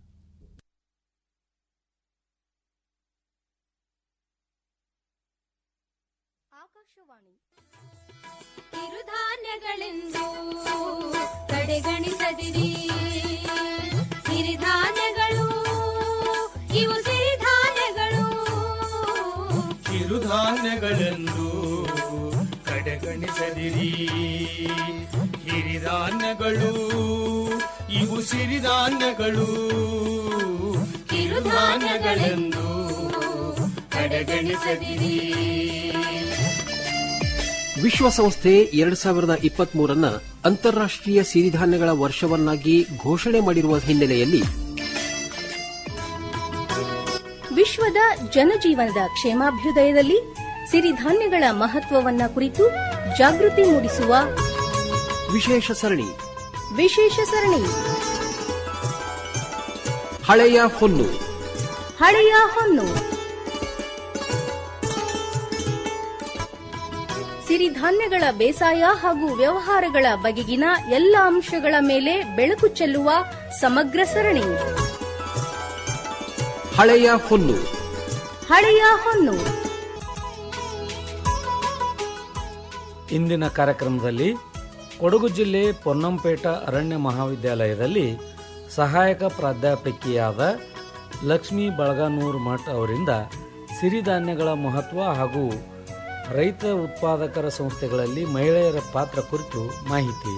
Speaker 24: ಕಿರುಧಾನ್ಯಗಳೆಂದು ಕಡೆಗಣಿಸದಿರಿ ಸಿರಿಧಾನ್ಯಗಳು ಇವು ಸಿರಿಧಾನ್ಯಗಳು
Speaker 19: ಕಿರುಧಾನ್ಯಗಳೆಂದು ಕಡೆಗಣಿಸದಿರಿ ಹಿರಿಧಾನ್ಯಗಳು ಇವು ಸಿರಿಧಾನ್ಯಗಳು ಕಿರುಧಾನ್ಯಗಳೆಂದು
Speaker 24: ಕಡೆಗಣಿಸದಿರಿ
Speaker 25: ವಿಶ್ವಸಂಸ್ಥೆ ಎರಡ್ ಸಾವಿರದ ಇಪ್ಪತ್ಮೂರನ್ನ ಅಂತಾರಾಷ್ಟ್ರೀಯ ಸಿರಿಧಾನ್ಯಗಳ ವರ್ಷವನ್ನಾಗಿ ಘೋಷಣೆ ಮಾಡಿರುವ ಹಿನ್ನೆಲೆಯಲ್ಲಿ
Speaker 26: ವಿಶ್ವದ ಜನಜೀವನದ ಕ್ಷೇಮಾಭ್ಯುದಯದಲ್ಲಿ ಸಿರಿಧಾನ್ಯಗಳ ಮಹತ್ವವನ್ನ ಕುರಿತು ಜಾಗೃತಿ ಮೂಡಿಸುವ
Speaker 25: ವಿಶೇಷ ಸರಣಿ
Speaker 26: ವಿಶೇಷ ಸರಣಿ
Speaker 25: ಹಳೆಯ ಹೊನ್ನು
Speaker 26: ಹಳೆಯ ಹೊನ್ನು ಸಿರಿಧಾನ್ಯಗಳ ಬೇಸಾಯ ಹಾಗೂ ವ್ಯವಹಾರಗಳ ಬಗೆಗಿನ ಎಲ್ಲ ಅಂಶಗಳ ಮೇಲೆ ಬೆಳಕು ಚೆಲ್ಲುವ ಸಮಗ್ರ ಸರಣಿ
Speaker 25: ಹಳೆಯ ಹೊನ್ನು
Speaker 26: ಹಳೆಯ ಹೊನ್ನು
Speaker 3: ಇಂದಿನ ಕಾರ್ಯಕ್ರಮದಲ್ಲಿ ಕೊಡಗು ಜಿಲ್ಲೆ ಪೊನ್ನಂಪೇಟ ಅರಣ್ಯ ಮಹಾವಿದ್ಯಾಲಯದಲ್ಲಿ ಸಹಾಯಕ ಪ್ರಾಧ್ಯಾಪಕಿಯಾದ ಲಕ್ಷ್ಮೀ ಬಳಗಾನೂರ್ ಮಠ್ ಅವರಿಂದ ಸಿರಿಧಾನ್ಯಗಳ ಮಹತ್ವ ಹಾಗೂ ರೈತ ಉತ್ಪಾದಕರ ಸಂಸ್ಥೆಗಳಲ್ಲಿ ಮಹಿಳೆಯರ ಪಾತ್ರ ಕುರಿತು ಮಾಹಿತಿ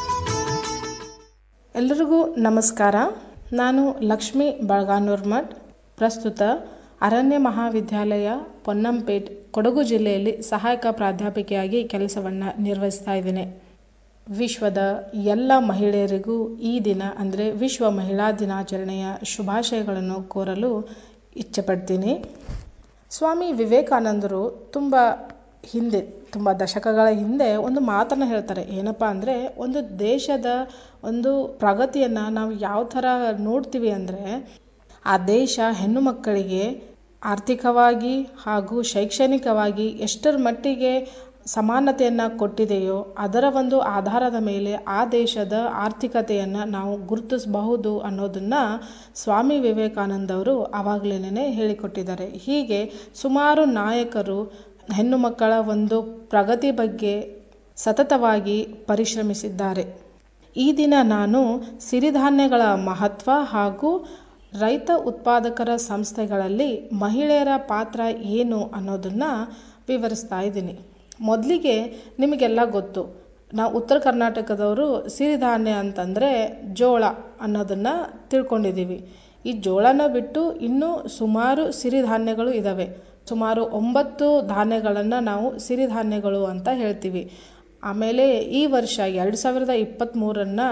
Speaker 27: ಎಲ್ರಿಗೂ ನಮಸ್ಕಾರ ನಾನು ಲಕ್ಷ್ಮೀ ಬಳಗಾನೂರ್ ಮಠ್ ಪ್ರಸ್ತುತ ಅರಣ್ಯ ಮಹಾವಿದ್ಯಾಲಯ ಪೊನ್ನಂಪೇಟ್ ಕೊಡಗು ಜಿಲ್ಲೆಯಲ್ಲಿ ಸಹಾಯಕ ಪ್ರಾಧ್ಯಾಪಕಿಯಾಗಿ ಕೆಲಸವನ್ನು ನಿರ್ವಹಿಸ್ತಾ ಇದ್ದೇನೆ ವಿಶ್ವದ ಎಲ್ಲ ಮಹಿಳೆಯರಿಗೂ ಈ ದಿನ ಅಂದರೆ ವಿಶ್ವ ಮಹಿಳಾ ದಿನಾಚರಣೆಯ ಶುಭಾಶಯಗಳನ್ನು ಕೋರಲು ಇಚ್ಛೆಪಡ್ತೀನಿ ಸ್ವಾಮಿ ವಿವೇಕಾನಂದರು ತುಂಬ ಹಿಂದೆ ತುಂಬ ದಶಕಗಳ ಹಿಂದೆ ಒಂದು ಮಾತನ್ನು ಹೇಳ್ತಾರೆ ಏನಪ್ಪ ಅಂದರೆ ಒಂದು ದೇಶದ ಒಂದು ಪ್ರಗತಿಯನ್ನು ನಾವು ಯಾವ ಥರ ನೋಡ್ತೀವಿ ಅಂದರೆ ಆ ದೇಶ ಹೆಣ್ಣು ಮಕ್ಕಳಿಗೆ ಆರ್ಥಿಕವಾಗಿ ಹಾಗೂ ಶೈಕ್ಷಣಿಕವಾಗಿ ಎಷ್ಟರ ಮಟ್ಟಿಗೆ ಸಮಾನತೆಯನ್ನು ಕೊಟ್ಟಿದೆಯೋ ಅದರ ಒಂದು ಆಧಾರದ ಮೇಲೆ ಆ ದೇಶದ ಆರ್ಥಿಕತೆಯನ್ನು ನಾವು ಗುರುತಿಸಬಹುದು ಅನ್ನೋದನ್ನು ಸ್ವಾಮಿ ವಿವೇಕಾನಂದವರು ಆವಾಗಲೇ ಹೇಳಿಕೊಟ್ಟಿದ್ದಾರೆ ಹೀಗೆ ಸುಮಾರು ನಾಯಕರು ಹೆಣ್ಣು ಮಕ್ಕಳ ಒಂದು ಪ್ರಗತಿ ಬಗ್ಗೆ ಸತತವಾಗಿ ಪರಿಶ್ರಮಿಸಿದ್ದಾರೆ ಈ ದಿನ ನಾನು ಸಿರಿಧಾನ್ಯಗಳ ಮಹತ್ವ ಹಾಗೂ ರೈತ ಉತ್ಪಾದಕರ ಸಂಸ್ಥೆಗಳಲ್ಲಿ ಮಹಿಳೆಯರ ಪಾತ್ರ ಏನು ಅನ್ನೋದನ್ನು ವಿವರಿಸ್ತಾ ಇದ್ದೀನಿ ಮೊದಲಿಗೆ ನಿಮಗೆಲ್ಲ ಗೊತ್ತು ನಾವು ಉತ್ತರ ಕರ್ನಾಟಕದವರು ಸಿರಿಧಾನ್ಯ ಅಂತಂದರೆ ಜೋಳ ಅನ್ನೋದನ್ನು ತಿಳ್ಕೊಂಡಿದ್ದೀವಿ ಈ ಜೋಳನ ಬಿಟ್ಟು ಇನ್ನೂ ಸುಮಾರು ಸಿರಿಧಾನ್ಯಗಳು ಇದ್ದಾವೆ ಸುಮಾರು ಒಂಬತ್ತು ಧಾನ್ಯಗಳನ್ನು ನಾವು ಸಿರಿಧಾನ್ಯಗಳು ಅಂತ ಹೇಳ್ತೀವಿ ಆಮೇಲೆ ಈ ವರ್ಷ ಎರಡು ಸಾವಿರದ ಇಪ್ಪತ್ತ್ಮೂರನ್ನು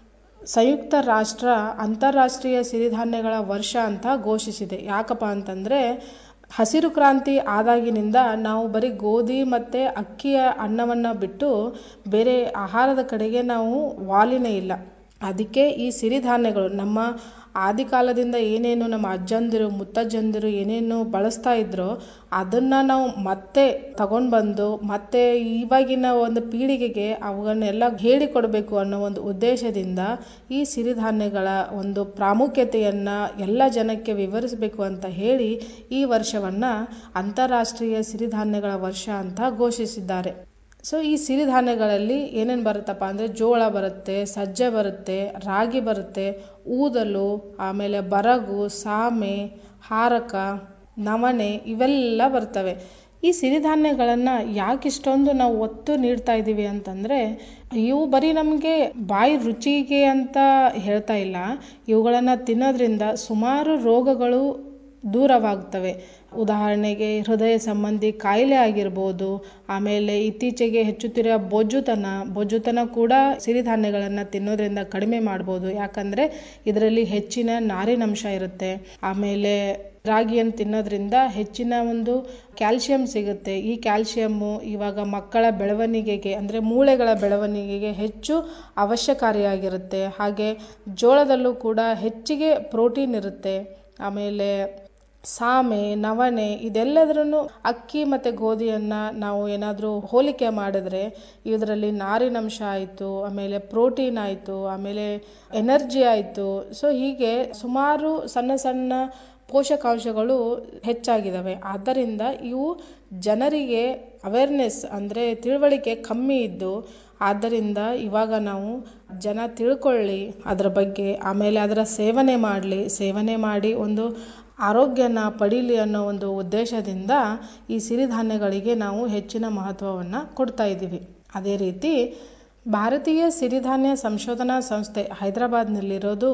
Speaker 27: ಸಂಯುಕ್ತ ರಾಷ್ಟ್ರ ಅಂತಾರಾಷ್ಟ್ರೀಯ ಸಿರಿಧಾನ್ಯಗಳ ವರ್ಷ ಅಂತ ಘೋಷಿಸಿದೆ ಯಾಕಪ್ಪ ಅಂತಂದರೆ ಹಸಿರು ಕ್ರಾಂತಿ ಆದಾಗಿನಿಂದ ನಾವು ಬರೀ ಗೋಧಿ ಮತ್ತು ಅಕ್ಕಿಯ ಅನ್ನವನ್ನು ಬಿಟ್ಟು ಬೇರೆ ಆಹಾರದ ಕಡೆಗೆ ನಾವು ವಾಲಿನೇ ಇಲ್ಲ ಅದಕ್ಕೆ ಈ ಸಿರಿಧಾನ್ಯಗಳು ನಮ್ಮ ಆದಿಕಾಲದಿಂದ ಏನೇನು ನಮ್ಮ ಅಜ್ಜಂದಿರು ಮುತ್ತಜ್ಜಂದಿರು ಏನೇನು ಬಳಸ್ತಾ ಇದ್ರೋ ಅದನ್ನು ನಾವು ಮತ್ತೆ ತಗೊಂಡು ಬಂದು ಮತ್ತೆ ಇವಾಗಿನ ಒಂದು ಪೀಳಿಗೆಗೆ ಅವುಗಳನ್ನೆಲ್ಲ ಹೇಳಿಕೊಡಬೇಕು ಅನ್ನೋ ಒಂದು ಉದ್ದೇಶದಿಂದ ಈ ಸಿರಿಧಾನ್ಯಗಳ ಒಂದು ಪ್ರಾಮುಖ್ಯತೆಯನ್ನು ಎಲ್ಲ ಜನಕ್ಕೆ ವಿವರಿಸಬೇಕು ಅಂತ ಹೇಳಿ ಈ ವರ್ಷವನ್ನು ಅಂತಾರಾಷ್ಟ್ರೀಯ ಸಿರಿಧಾನ್ಯಗಳ ವರ್ಷ ಅಂತ ಘೋಷಿಸಿದ್ದಾರೆ ಸೊ ಈ ಸಿರಿಧಾನ್ಯಗಳಲ್ಲಿ ಏನೇನು ಬರುತ್ತಪ್ಪ ಅಂದರೆ ಜೋಳ ಬರುತ್ತೆ ಸಜ್ಜೆ ಬರುತ್ತೆ ರಾಗಿ ಬರುತ್ತೆ ಊದಲು ಆಮೇಲೆ ಬರಗು ಸಾಮೆ ಹಾರಕ ನವಣೆ ಇವೆಲ್ಲ ಬರ್ತವೆ ಈ ಸಿರಿಧಾನ್ಯಗಳನ್ನು ಯಾಕೆ ಇಷ್ಟೊಂದು ನಾವು ಒತ್ತು ನೀಡ್ತಾ ಇದ್ದೀವಿ ಅಂತಂದರೆ ಇವು ಬರೀ ನಮಗೆ ಬಾಯಿ ರುಚಿಗೆ ಅಂತ ಹೇಳ್ತಾ ಇಲ್ಲ ಇವುಗಳನ್ನು ತಿನ್ನೋದ್ರಿಂದ ಸುಮಾರು ರೋಗಗಳು ದೂರವಾಗ್ತವೆ ಉದಾಹರಣೆಗೆ ಹೃದಯ ಸಂಬಂಧಿ ಕಾಯಿಲೆ ಆಗಿರ್ಬೋದು ಆಮೇಲೆ ಇತ್ತೀಚೆಗೆ ಹೆಚ್ಚುತ್ತಿರುವ ಬೊಜ್ಜುತನ ಬೊಜ್ಜುತನ ಕೂಡ ಸಿರಿಧಾನ್ಯಗಳನ್ನು ತಿನ್ನೋದ್ರಿಂದ ಕಡಿಮೆ ಮಾಡ್ಬೋದು ಯಾಕಂದರೆ ಇದರಲ್ಲಿ ಹೆಚ್ಚಿನ ನಾರಿನಂಶ ಇರುತ್ತೆ ಆಮೇಲೆ ರಾಗಿಯನ್ನು ತಿನ್ನೋದ್ರಿಂದ ಹೆಚ್ಚಿನ ಒಂದು ಕ್ಯಾಲ್ಶಿಯಂ ಸಿಗುತ್ತೆ ಈ ಕ್ಯಾಲ್ಶಿಯಮ್ಮು ಇವಾಗ ಮಕ್ಕಳ ಬೆಳವಣಿಗೆಗೆ ಅಂದರೆ ಮೂಳೆಗಳ ಬೆಳವಣಿಗೆಗೆ ಹೆಚ್ಚು ಅವಶ್ಯಕಾರಿಯಾಗಿರುತ್ತೆ ಹಾಗೆ ಜೋಳದಲ್ಲೂ ಕೂಡ ಹೆಚ್ಚಿಗೆ ಪ್ರೋಟೀನ್ ಇರುತ್ತೆ ಆಮೇಲೆ ಸಾಮೆ ನವಣೆ ಇದೆಲ್ಲದ್ರೂ ಅಕ್ಕಿ ಮತ್ತು ಗೋಧಿಯನ್ನು ನಾವು ಏನಾದರೂ ಹೋಲಿಕೆ ಮಾಡಿದ್ರೆ ಇದರಲ್ಲಿ ನಾರಿನಂಶ ಆಯಿತು ಆಮೇಲೆ ಪ್ರೋಟೀನ್ ಆಯಿತು ಆಮೇಲೆ ಎನರ್ಜಿ ಆಯಿತು ಸೊ ಹೀಗೆ ಸುಮಾರು ಸಣ್ಣ ಸಣ್ಣ ಪೋಷಕಾಂಶಗಳು ಹೆಚ್ಚಾಗಿದ್ದಾವೆ ಆದ್ದರಿಂದ ಇವು ಜನರಿಗೆ ಅವೇರ್ನೆಸ್ ಅಂದರೆ ತಿಳುವಳಿಕೆ ಕಮ್ಮಿ ಇದ್ದು ಆದ್ದರಿಂದ ಇವಾಗ ನಾವು ಜನ ತಿಳ್ಕೊಳ್ಳಿ ಅದರ ಬಗ್ಗೆ ಆಮೇಲೆ ಅದರ ಸೇವನೆ ಮಾಡಲಿ ಸೇವನೆ ಮಾಡಿ ಒಂದು ಆರೋಗ್ಯನ ಪಡೀಲಿ ಅನ್ನೋ ಒಂದು ಉದ್ದೇಶದಿಂದ ಈ ಸಿರಿಧಾನ್ಯಗಳಿಗೆ ನಾವು ಹೆಚ್ಚಿನ ಮಹತ್ವವನ್ನು ಕೊಡ್ತಾ ಇದ್ದೀವಿ ಅದೇ ರೀತಿ ಭಾರತೀಯ ಸಿರಿಧಾನ್ಯ ಸಂಶೋಧನಾ ಸಂಸ್ಥೆ ಹೈದರಾಬಾದ್ನಲ್ಲಿರೋದು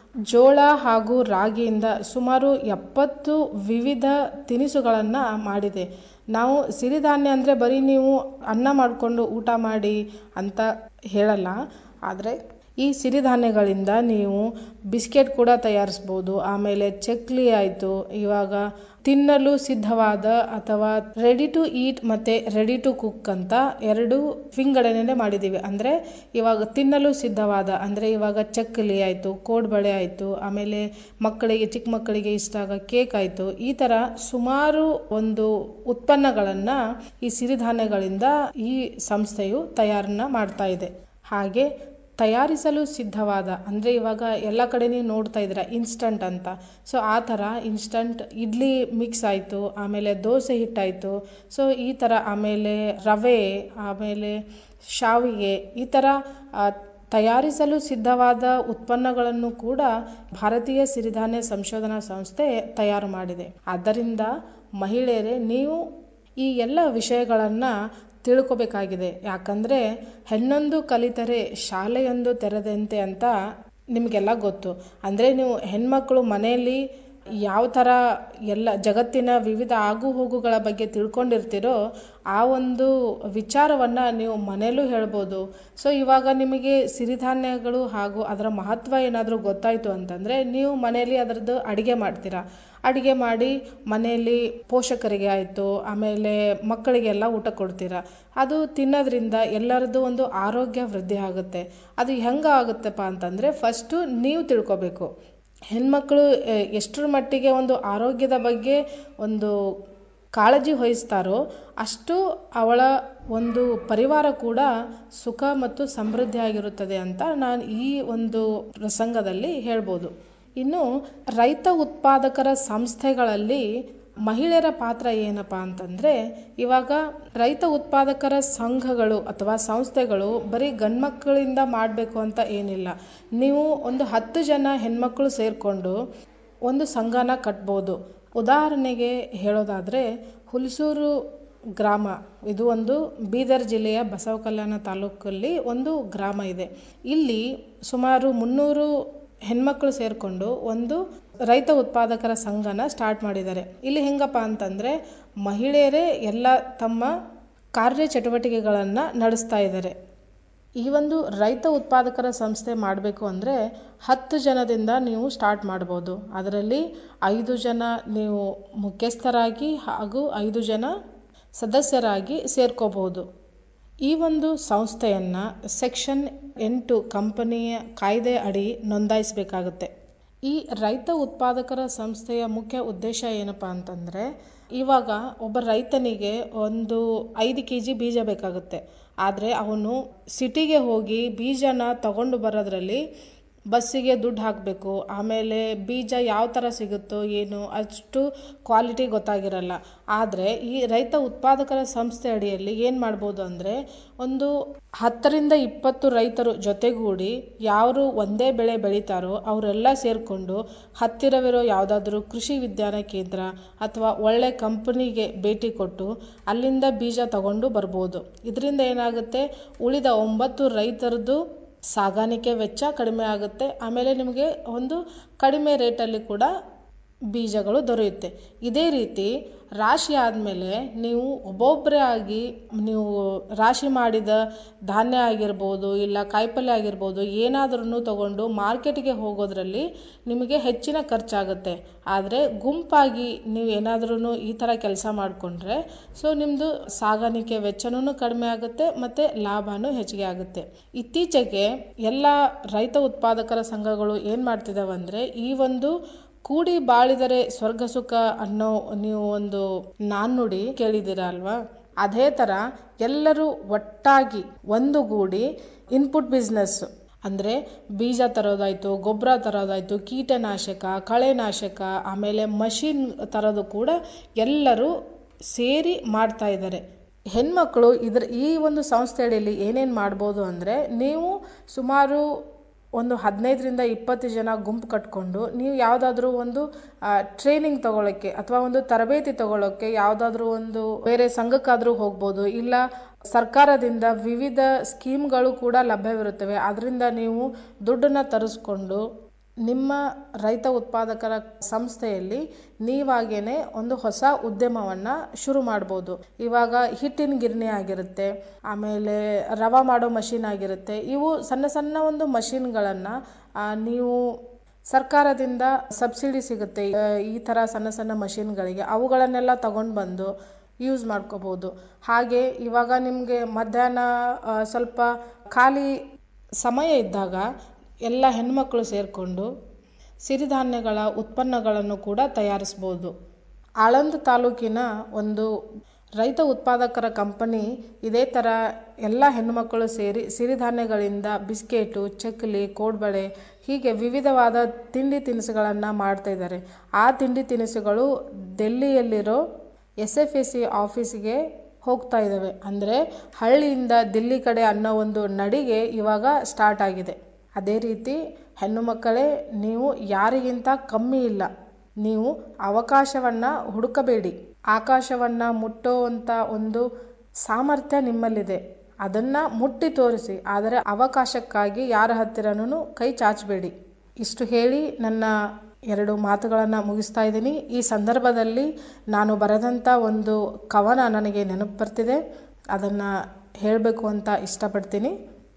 Speaker 27: ಜೋಳ ಹಾಗೂ ರಾಗಿಯಿಂದ ಸುಮಾರು ಎಪ್ಪತ್ತು ವಿವಿಧ ತಿನಿಸುಗಳನ್ನು ಮಾಡಿದೆ ನಾವು ಸಿರಿಧಾನ್ಯ ಅಂದರೆ ಬರೀ ನೀವು ಅನ್ನ ಮಾಡಿಕೊಂಡು ಊಟ ಮಾಡಿ ಅಂತ ಹೇಳಲ್ಲ ಆದರೆ ಈ ಸಿರಿಧಾನ್ಯಗಳಿಂದ ನೀವು ಬಿಸ್ಕೆಟ್ ಕೂಡ ತಯಾರಿಸ್ಬೋದು ಆಮೇಲೆ ಚಕ್ಲಿ ಆಯಿತು ಇವಾಗ ತಿನ್ನಲು ಸಿದ್ಧವಾದ ಅಥವಾ ರೆಡಿ ಟು ಈಟ್ ಮತ್ತು ರೆಡಿ ಟು ಕುಕ್ ಅಂತ ಎರಡು ವಿಂಗಡಣೆ ಮಾಡಿದ್ದೀವಿ ಅಂದರೆ ಇವಾಗ ತಿನ್ನಲು ಸಿದ್ಧವಾದ ಅಂದರೆ ಇವಾಗ ಚಕ್ಕಲಿ ಆಯಿತು ಕೋಡ್ಬಳೆ ಆಯಿತು ಆಮೇಲೆ ಮಕ್ಕಳಿಗೆ ಚಿಕ್ಕ ಮಕ್ಕಳಿಗೆ ಇಷ್ಟ ಆಗೋ ಕೇಕ್ ಆಯಿತು ಈ ಥರ ಸುಮಾರು ಒಂದು ಉತ್ಪನ್ನಗಳನ್ನು ಈ ಸಿರಿಧಾನ್ಯಗಳಿಂದ ಈ ಸಂಸ್ಥೆಯು ತಯಾರನ್ನ ಮಾಡ್ತಾ ಇದೆ ಹಾಗೆ ತಯಾರಿಸಲು ಸಿದ್ಧವಾದ ಅಂದರೆ ಇವಾಗ ಎಲ್ಲ ಕಡೆ ನೀವು ನೋಡ್ತಾ ಇದ್ದೀರಾ ಇನ್ಸ್ಟಂಟ್ ಅಂತ ಸೊ ಆ ಥರ ಇನ್ಸ್ಟಂಟ್ ಇಡ್ಲಿ ಮಿಕ್ಸ್ ಆಯಿತು ಆಮೇಲೆ ದೋಸೆ ಹಿಟ್ಟಾಯಿತು ಸೊ ಈ ಥರ ಆಮೇಲೆ ರವೆ ಆಮೇಲೆ ಶಾವಿಗೆ ಈ ಥರ ತಯಾರಿಸಲು ಸಿದ್ಧವಾದ ಉತ್ಪನ್ನಗಳನ್ನು ಕೂಡ ಭಾರತೀಯ ಸಿರಿಧಾನ್ಯ ಸಂಶೋಧನಾ ಸಂಸ್ಥೆ ತಯಾರು ಮಾಡಿದೆ ಆದ್ದರಿಂದ ಮಹಿಳೆಯರೇ ನೀವು ಈ ಎಲ್ಲ ವಿಷಯಗಳನ್ನು ತಿಳ್ಕೊಬೇಕಾಗಿದೆ ಯಾಕಂದರೆ ಹೆಣ್ಣೊಂದು ಕಲಿತರೆ ಶಾಲೆಯೊಂದು ತೆರೆದಂತೆ ಅಂತ ನಿಮಗೆಲ್ಲ ಗೊತ್ತು ಅಂದರೆ ನೀವು ಹೆಣ್ಮಕ್ಳು ಮನೆಯಲ್ಲಿ ಯಾವ ಥರ ಎಲ್ಲ ಜಗತ್ತಿನ ವಿವಿಧ ಆಗು ಹೋಗುಗಳ ಬಗ್ಗೆ ತಿಳ್ಕೊಂಡಿರ್ತೀರೋ ಆ ಒಂದು ವಿಚಾರವನ್ನು ನೀವು ಮನೆಯಲ್ಲೂ ಹೇಳ್ಬೋದು ಸೊ ಇವಾಗ ನಿಮಗೆ ಸಿರಿಧಾನ್ಯಗಳು ಹಾಗೂ ಅದರ ಮಹತ್ವ ಏನಾದರೂ ಗೊತ್ತಾಯಿತು ಅಂತಂದರೆ ನೀವು ಮನೆಯಲ್ಲಿ ಅದರದ್ದು ಅಡುಗೆ ಮಾಡ್ತೀರಾ ಅಡುಗೆ ಮಾಡಿ ಮನೆಯಲ್ಲಿ ಪೋಷಕರಿಗೆ ಆಯಿತು ಆಮೇಲೆ ಮಕ್ಕಳಿಗೆಲ್ಲ ಊಟ ಕೊಡ್ತೀರಾ ಅದು ತಿನ್ನೋದ್ರಿಂದ ಎಲ್ಲರದ್ದು ಒಂದು ಆರೋಗ್ಯ ವೃದ್ಧಿ ಆಗುತ್ತೆ ಅದು ಹೆಂಗೆ ಆಗುತ್ತಪ್ಪ ಅಂತಂದರೆ ಫಸ್ಟು ನೀವು ತಿಳ್ಕೊಬೇಕು ಹೆಣ್ಮಕ್ಳು ಎಷ್ಟರ ಮಟ್ಟಿಗೆ ಒಂದು ಆರೋಗ್ಯದ ಬಗ್ಗೆ ಒಂದು ಕಾಳಜಿ ವಹಿಸ್ತಾರೋ ಅಷ್ಟು ಅವಳ ಒಂದು ಪರಿವಾರ ಕೂಡ ಸುಖ ಮತ್ತು ಸಮೃದ್ಧಿಯಾಗಿರುತ್ತದೆ ಅಂತ ನಾನು ಈ ಒಂದು ಪ್ರಸಂಗದಲ್ಲಿ ಹೇಳ್ಬೋದು ಇನ್ನು ರೈತ ಉತ್ಪಾದಕರ ಸಂಸ್ಥೆಗಳಲ್ಲಿ ಮಹಿಳೆಯರ ಪಾತ್ರ ಏನಪ್ಪ ಅಂತಂದರೆ ಇವಾಗ ರೈತ ಉತ್ಪಾದಕರ ಸಂಘಗಳು ಅಥವಾ ಸಂಸ್ಥೆಗಳು ಬರೀ ಗಂಡ್ಮಕ್ಕಳಿಂದ ಮಾಡಬೇಕು ಅಂತ ಏನಿಲ್ಲ ನೀವು ಒಂದು ಹತ್ತು ಜನ ಹೆಣ್ಮಕ್ಳು ಸೇರಿಕೊಂಡು ಒಂದು ಸಂಘನ ಕಟ್ಬೋದು ಉದಾಹರಣೆಗೆ ಹೇಳೋದಾದರೆ ಹುಲ್ಸೂರು ಗ್ರಾಮ ಇದು ಒಂದು ಬೀದರ್ ಜಿಲ್ಲೆಯ ಬಸವ ಕಲ್ಯಾಣ ತಾಲೂಕಲ್ಲಿ ಒಂದು ಗ್ರಾಮ ಇದೆ ಇಲ್ಲಿ ಸುಮಾರು ಮುನ್ನೂರು ಹೆಣ್ಮಕ್ಳು ಸೇರಿಕೊಂಡು ಒಂದು ರೈತ ಉತ್ಪಾದಕರ ಸಂಘನ ಸ್ಟಾರ್ಟ್ ಮಾಡಿದ್ದಾರೆ ಇಲ್ಲಿ ಹೆಂಗಪ್ಪ ಅಂತಂದರೆ ಮಹಿಳೆಯರೇ ಎಲ್ಲ ತಮ್ಮ ಕಾರ್ಯ ಚಟುವಟಿಕೆಗಳನ್ನು ನಡೆಸ್ತಾ ಇದ್ದಾರೆ ಈ ಒಂದು ರೈತ ಉತ್ಪಾದಕರ ಸಂಸ್ಥೆ ಮಾಡಬೇಕು ಅಂದರೆ ಹತ್ತು ಜನದಿಂದ ನೀವು ಸ್ಟಾರ್ಟ್ ಮಾಡ್ಬೋದು ಅದರಲ್ಲಿ ಐದು ಜನ ನೀವು ಮುಖ್ಯಸ್ಥರಾಗಿ ಹಾಗೂ ಐದು ಜನ ಸದಸ್ಯರಾಗಿ ಸೇರ್ಕೋಬಹುದು ಈ ಒಂದು ಸಂಸ್ಥೆಯನ್ನು ಸೆಕ್ಷನ್ ಎಂಟು ಕಂಪನಿಯ ಕಾಯ್ದೆ ಅಡಿ ನೋಂದಾಯಿಸಬೇಕಾಗುತ್ತೆ ಈ ರೈತ ಉತ್ಪಾದಕರ ಸಂಸ್ಥೆಯ ಮುಖ್ಯ ಉದ್ದೇಶ ಏನಪ್ಪ ಅಂತಂದರೆ ಇವಾಗ ಒಬ್ಬ ರೈತನಿಗೆ ಒಂದು ಐದು ಕೆ ಜಿ ಬೀಜ ಬೇಕಾಗುತ್ತೆ ಆದರೆ ಅವನು ಸಿಟಿಗೆ ಹೋಗಿ ಬೀಜನ ತಗೊಂಡು ಬರೋದ್ರಲ್ಲಿ ಬಸ್ಸಿಗೆ ದುಡ್ಡು ಹಾಕಬೇಕು ಆಮೇಲೆ ಬೀಜ ಯಾವ ಥರ ಸಿಗುತ್ತೋ ಏನು ಅಷ್ಟು ಕ್ವಾಲಿಟಿ ಗೊತ್ತಾಗಿರಲ್ಲ ಆದರೆ ಈ ರೈತ ಉತ್ಪಾದಕರ ಸಂಸ್ಥೆ ಅಡಿಯಲ್ಲಿ ಏನು ಮಾಡ್ಬೋದು ಅಂದರೆ ಒಂದು ಹತ್ತರಿಂದ ಇಪ್ಪತ್ತು ರೈತರು ಜೊತೆಗೂಡಿ ಯಾರು ಒಂದೇ ಬೆಳೆ ಬೆಳೀತಾರೋ ಅವರೆಲ್ಲ ಸೇರಿಕೊಂಡು ಹತ್ತಿರವಿರೋ ಯಾವುದಾದ್ರೂ ಕೃಷಿ ವಿಜ್ಞಾನ ಕೇಂದ್ರ ಅಥವಾ ಒಳ್ಳೆ ಕಂಪನಿಗೆ ಭೇಟಿ ಕೊಟ್ಟು ಅಲ್ಲಿಂದ ಬೀಜ ತಗೊಂಡು ಬರ್ಬೋದು ಇದರಿಂದ ಏನಾಗುತ್ತೆ ಉಳಿದ ಒಂಬತ್ತು ರೈತರದ್ದು ಸಾಗಾಣಿಕೆ ವೆಚ್ಚ ಕಡಿಮೆ ಆಗುತ್ತೆ ಆಮೇಲೆ ನಿಮಗೆ ಒಂದು ಕಡಿಮೆ ರೇಟಲ್ಲಿ ಕೂಡ ಬೀಜಗಳು ದೊರೆಯುತ್ತೆ ಇದೇ ರೀತಿ ರಾಶಿ ಆದಮೇಲೆ ನೀವು ಒಬ್ಬೊಬ್ಬರೇ ಆಗಿ ನೀವು ರಾಶಿ ಮಾಡಿದ ಧಾನ್ಯ ಆಗಿರ್ಬೋದು ಇಲ್ಲ ಕಾಯಿಪಲ್ಯ ಆಗಿರ್ಬೋದು ಏನಾದ್ರೂ ತಗೊಂಡು ಮಾರ್ಕೆಟ್ಗೆ ಹೋಗೋದ್ರಲ್ಲಿ ನಿಮಗೆ ಹೆಚ್ಚಿನ ಖರ್ಚಾಗುತ್ತೆ ಆದರೆ ಗುಂಪಾಗಿ ನೀವು ಏನಾದ್ರೂ ಈ ಥರ ಕೆಲಸ ಮಾಡಿಕೊಂಡ್ರೆ ಸೊ ನಿಮ್ಮದು ಸಾಗಾಣಿಕೆ ವೆಚ್ಚನೂ ಕಡಿಮೆ ಆಗುತ್ತೆ ಮತ್ತು ಲಾಭನೂ ಹೆಚ್ಚಿಗೆ ಆಗುತ್ತೆ ಇತ್ತೀಚೆಗೆ ಎಲ್ಲ ರೈತ ಉತ್ಪಾದಕರ ಸಂಘಗಳು ಏನು ಮಾಡ್ತಿದ್ದಾವೆ ಅಂದರೆ ಈ ಒಂದು ಕೂಡಿ ಬಾಳಿದರೆ ಸ್ವರ್ಗ ಸುಖ ಅನ್ನೋ ನೀವು ಒಂದು ನಾಣ್ಣುಡಿ ಕೇಳಿದ್ದೀರ ಅಲ್ವಾ ಅದೇ ಥರ ಎಲ್ಲರೂ ಒಟ್ಟಾಗಿ ಒಂದುಗೂಡಿ ಇನ್ಪುಟ್ ಬಿಸ್ನೆಸ್ ಅಂದರೆ ಬೀಜ ತರೋದಾಯಿತು ಗೊಬ್ಬರ ತರೋದಾಯಿತು ಕೀಟನಾಶಕ ಕಳೆನಾಶಕ ಆಮೇಲೆ ಮಷಿನ್ ತರೋದು ಕೂಡ ಎಲ್ಲರೂ ಸೇರಿ ಮಾಡ್ತಾ ಇದ್ದಾರೆ ಹೆಣ್ಮಕ್ಳು ಇದ್ರ ಈ ಒಂದು ಸಂಸ್ಥೆ ಅಡಿಯಲ್ಲಿ ಏನೇನು ಮಾಡ್ಬೋದು ಅಂದರೆ ನೀವು ಸುಮಾರು ಒಂದು ಹದಿನೈದರಿಂದ ಇಪ್ಪತ್ತು ಜನ ಗುಂಪು ಕಟ್ಕೊಂಡು ನೀವು ಯಾವುದಾದ್ರೂ ಒಂದು ಟ್ರೈನಿಂಗ್ ತಗೊಳ್ಳೋಕ್ಕೆ ಅಥವಾ ಒಂದು ತರಬೇತಿ ತಗೊಳ್ಳೋಕ್ಕೆ ಯಾವುದಾದ್ರೂ ಒಂದು ಬೇರೆ ಸಂಘಕ್ಕಾದರೂ ಹೋಗ್ಬೋದು ಇಲ್ಲ ಸರ್ಕಾರದಿಂದ ವಿವಿಧ ಸ್ಕೀಮ್ಗಳು ಕೂಡ ಲಭ್ಯವಿರುತ್ತವೆ ಅದರಿಂದ ನೀವು ದುಡ್ಡನ್ನು ತರಿಸ್ಕೊಂಡು ನಿಮ್ಮ ರೈತ ಉತ್ಪಾದಕರ ಸಂಸ್ಥೆಯಲ್ಲಿ ನೀವಾಗೇನೆ ಒಂದು ಹೊಸ ಉದ್ಯಮವನ್ನು ಶುರು ಮಾಡ್ಬೋದು ಇವಾಗ ಹಿಟ್ಟಿನ ಗಿರಣಿ ಆಗಿರುತ್ತೆ ಆಮೇಲೆ ರವಾ ಮಾಡೋ ಮಷಿನ್ ಆಗಿರುತ್ತೆ ಇವು ಸಣ್ಣ ಸಣ್ಣ ಒಂದು ಮಷಿನ್ಗಳನ್ನು ನೀವು ಸರ್ಕಾರದಿಂದ ಸಬ್ಸಿಡಿ ಸಿಗುತ್ತೆ ಈ ಥರ ಸಣ್ಣ ಸಣ್ಣ ಮಷಿನ್ಗಳಿಗೆ ಅವುಗಳನ್ನೆಲ್ಲ ತಗೊಂಡು ಬಂದು ಯೂಸ್ ಮಾಡ್ಕೋಬೋದು ಹಾಗೆ ಇವಾಗ ನಿಮಗೆ ಮಧ್ಯಾಹ್ನ ಸ್ವಲ್ಪ ಖಾಲಿ ಸಮಯ ಇದ್ದಾಗ ಎಲ್ಲ ಹೆಣ್ಮಕ್ಳು ಸೇರಿಕೊಂಡು ಸಿರಿಧಾನ್ಯಗಳ ಉತ್ಪನ್ನಗಳನ್ನು ಕೂಡ ತಯಾರಿಸ್ಬೋದು ಆಳಂದ ತಾಲೂಕಿನ ಒಂದು ರೈತ ಉತ್ಪಾದಕರ ಕಂಪನಿ ಇದೇ ಥರ ಎಲ್ಲ ಹೆಣ್ಣುಮಕ್ಕಳು ಸೇರಿ ಸಿರಿಧಾನ್ಯಗಳಿಂದ ಬಿಸ್ಕೆಟು ಚಕ್ಕಲಿ ಕೋಡ್ಬಳೆ ಹೀಗೆ ವಿವಿಧವಾದ ತಿಂಡಿ ತಿನಿಸುಗಳನ್ನು ಮಾಡ್ತಾ ಇದ್ದಾರೆ ಆ ತಿಂಡಿ ತಿನಿಸುಗಳು ಡೆಲ್ಲಿಯಲ್ಲಿರೋ ಎಸ್ ಎಫ್ ಎಸ್ ಸಿ ಆಫೀಸಿಗೆ ಹೋಗ್ತಾ ಇದ್ದಾವೆ ಅಂದರೆ ಹಳ್ಳಿಯಿಂದ ದಿಲ್ಲಿ ಕಡೆ ಅನ್ನೋ ಒಂದು ನಡಿಗೆ ಇವಾಗ ಸ್ಟಾರ್ಟ್ ಆಗಿದೆ ಅದೇ ರೀತಿ ಹೆಣ್ಣು ಮಕ್ಕಳೇ ನೀವು ಯಾರಿಗಿಂತ ಕಮ್ಮಿ ಇಲ್ಲ ನೀವು ಅವಕಾಶವನ್ನು ಹುಡುಕಬೇಡಿ ಆಕಾಶವನ್ನು ಮುಟ್ಟುವಂಥ ಒಂದು ಸಾಮರ್ಥ್ಯ ನಿಮ್ಮಲ್ಲಿದೆ ಅದನ್ನು ಮುಟ್ಟಿ ತೋರಿಸಿ ಆದರೆ ಅವಕಾಶಕ್ಕಾಗಿ ಯಾರ ಹತ್ತಿರನೂ ಕೈ ಚಾಚಬೇಡಿ ಇಷ್ಟು ಹೇಳಿ ನನ್ನ ಎರಡು ಮಾತುಗಳನ್ನು ಮುಗಿಸ್ತಾ ಇದ್ದೀನಿ ಈ ಸಂದರ್ಭದಲ್ಲಿ ನಾನು ಬರೆದಂಥ ಒಂದು ಕವನ ನನಗೆ ನೆನಪು ಬರ್ತಿದೆ ಅದನ್ನು ಹೇಳಬೇಕು ಅಂತ ಇಷ್ಟಪಡ್ತೀನಿ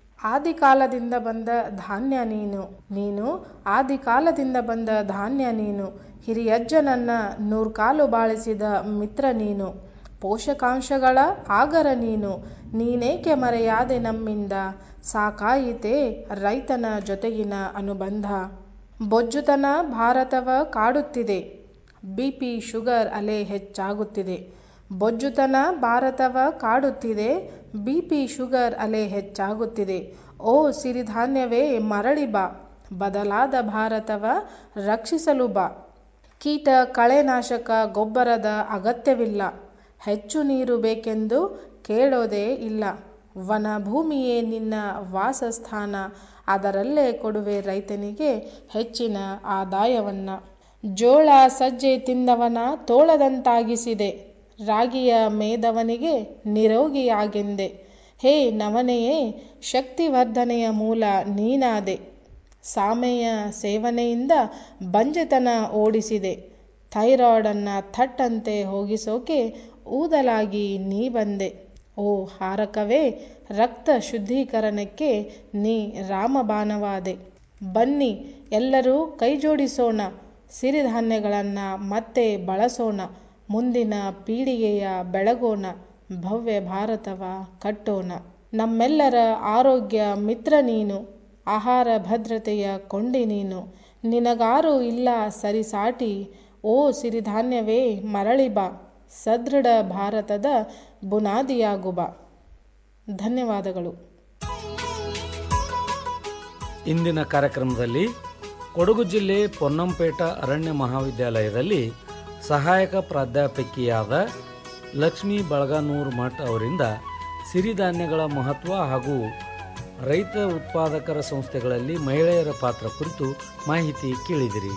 Speaker 27: ಆದಿಕಾಲದಿಂದ ಬಂದ ಧಾನ್ಯ ನೀನು ನೀನು ಆದಿಕಾಲದಿಂದ ಬಂದ ಧಾನ್ಯ ನೀನು ಹಿರಿಯಜ್ಜನನ್ನ ನೂರ್ಕಾಲು ಬಾಳಿಸಿದ ಮಿತ್ರ ನೀನು ಪೋಷಕಾಂಶಗಳ ಆಗರ ನೀನು ನೀನೇಕೆ ಮರೆಯಾದೆ ನಮ್ಮಿಂದ ಸಾಕಾಯಿತೆ ರೈತನ ಜೊತೆಗಿನ ಅನುಬಂಧ ಬೊಜ್ಜುತನ ಭಾರತವ ಕಾಡುತ್ತಿದೆ ಬಿ ಪಿ ಶುಗರ್ ಅಲೆ ಹೆಚ್ಚಾಗುತ್ತಿದೆ ಬೊಜ್ಜುತನ ಭಾರತವ ಕಾಡುತ್ತಿದೆ ಬಿ ಪಿ ಶುಗರ್ ಅಲೆ ಹೆಚ್ಚಾಗುತ್ತಿದೆ ಓ ಸಿರಿಧಾನ್ಯವೇ ಮರಳಿ ಬಾ ಬದಲಾದ ಭಾರತವ ರಕ್ಷಿಸಲು ಬಾ ಕೀಟ ಕಳೆನಾಶಕ ಗೊಬ್ಬರದ ಅಗತ್ಯವಿಲ್ಲ ಹೆಚ್ಚು ನೀರು ಬೇಕೆಂದು ಕೇಳೋದೇ ಇಲ್ಲ ವನ ಭೂಮಿಯೇ ನಿನ್ನ ವಾಸಸ್ಥಾನ ಅದರಲ್ಲೇ ಕೊಡುವೆ ರೈತನಿಗೆ ಹೆಚ್ಚಿನ ಆದಾಯವನ್ನ ಜೋಳ ಸಜ್ಜೆ ತಿಂದವನ ತೋಳದಂತಾಗಿಸಿದೆ ರಾಗಿಯ ಮೇದವನಿಗೆ ನಿರೋಗಿಯಾಗೆಂದೆ ಹೇ ನವನೆಯೇ ಶಕ್ತಿವರ್ಧನೆಯ ಮೂಲ ನೀನಾದೆ ಸಾಮೆಯ ಸೇವನೆಯಿಂದ ಬಂಜೆತನ ಓಡಿಸಿದೆ ಥೈರಾಯ್ಡನ್ನು ಥಟ್ಟಂತೆ ಹೋಗಿಸೋಕೆ ಊದಲಾಗಿ ನೀ ಬಂದೆ ಓ ಹಾರಕವೇ ರಕ್ತ ಶುದ್ಧೀಕರಣಕ್ಕೆ ನೀ ರಾಮಬಾಣವಾದೆ ಬನ್ನಿ ಎಲ್ಲರೂ ಕೈಜೋಡಿಸೋಣ ಸಿರಿಧಾನ್ಯಗಳನ್ನು ಮತ್ತೆ ಬಳಸೋಣ ಮುಂದಿನ ಪೀಳಿಗೆಯ ಬೆಳಗೋಣ ಭವ್ಯ ಭಾರತವ ಕಟ್ಟೋಣ ನಮ್ಮೆಲ್ಲರ ಆರೋಗ್ಯ ಮಿತ್ರ ನೀನು ಆಹಾರ ಭದ್ರತೆಯ ಕೊಂಡಿ ನೀನು ನಿನಗಾರೂ ಇಲ್ಲ ಸರಿಸಾಟಿ ಓ ಸಿರಿಧಾನ್ಯವೇ ಮರಳಿ ಬಾ ಸದೃಢ ಭಾರತದ ಬುನಾದಿಯಾಗು ಬಾ ಧನ್ಯವಾದಗಳು
Speaker 3: ಇಂದಿನ ಕಾರ್ಯಕ್ರಮದಲ್ಲಿ ಕೊಡಗು ಜಿಲ್ಲೆ ಪೊನ್ನಂಪೇಟ ಅರಣ್ಯ ಮಹಾವಿದ್ಯಾಲಯದಲ್ಲಿ ಸಹಾಯಕ ಪ್ರಾಧ್ಯಾಪಕಿಯಾದ ಲಕ್ಷ್ಮೀ ಬಳಗಾನೂರ್ ಮಠ್ ಅವರಿಂದ ಸಿರಿಧಾನ್ಯಗಳ ಮಹತ್ವ ಹಾಗೂ ರೈತ ಉತ್ಪಾದಕರ ಸಂಸ್ಥೆಗಳಲ್ಲಿ ಮಹಿಳೆಯರ ಪಾತ್ರ ಕುರಿತು ಮಾಹಿತಿ ಕೇಳಿದಿರಿ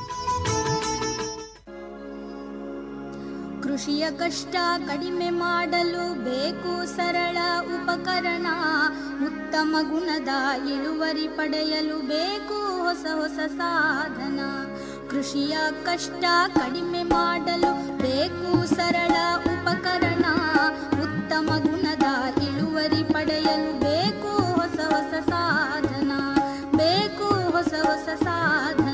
Speaker 24: ಕೃಷಿಯ ಕಷ್ಟ ಕಡಿಮೆ ಮಾಡಲು ಬೇಕು ಸರಳ ಉಪಕರಣ ಉತ್ತಮ ಗುಣದ ಇಳುವರಿ ಪಡೆಯಲು ಬೇಕು ಹೊಸ ಹೊಸ ಸಾಧನ ಕೃಷಿಯ ಕಷ್ಟ ಕಡಿಮೆ ಮಾಡಲು ಬೇಕು ಸರಳ ಉಪಕರಣ ಉತ್ತಮ ಗುಣದ ಇಳುವರಿ ಪಡೆಯಲು ಬೇಕು ಹೊಸ ಹೊಸ ಸಾಧನ ಬೇಕು ಹೊಸ ಹೊಸ ಸಾಧನ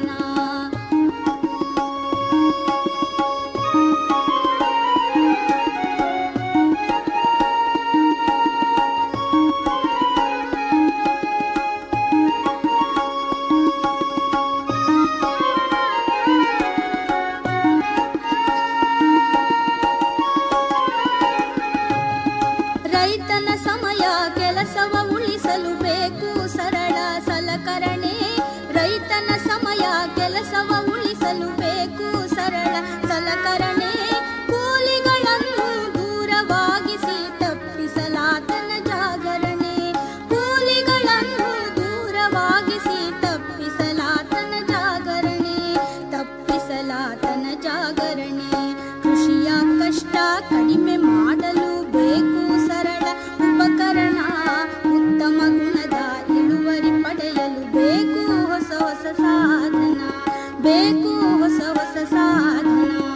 Speaker 24: ರೈತನ ಸಮಯ ಕೆಲಸವ ಉಳಿಸಲು ಬೇಕು ಸರಳ ಸಲಕರಣೆ ರೈತನ ಸಮಯ ಕೆಲಸವ ಉಳಿಸಲು ಬೇಕು ಸರಳ ಸಲಕರಣೆ ಕೂಲಿಗಳನ್ನು ದೂರವಾಗಿಸಿ ತಪ್ಪಿಸಲಾತನ ಜಾಗರಣೆ ಕೂಲಿಗಳನ್ನು ದೂರವಾಗಿಸಿ ತಪ್ಪಿಸಲಾತನ ಜಾಗರಣೆ ತಪ್ಪಿಸಲಾತನ ಜಾಗರಣೆ ಕೃಷಿಯ ಕಷ್ಟ ಕಡಿಮೆ ಮಾಡಲು ಬೇಕು ಸರಳ ಉಪಕರಣ ಉತ್ತಮ ಗುಣದ ಇಳುವರಿ ಪಡೆಯಲು ಬೇಕು ಹೊಸ ಹೊಸ ಸಾಧನ ಬೇಕು ಹೊಸ ಹೊಸ ಸಾಧನ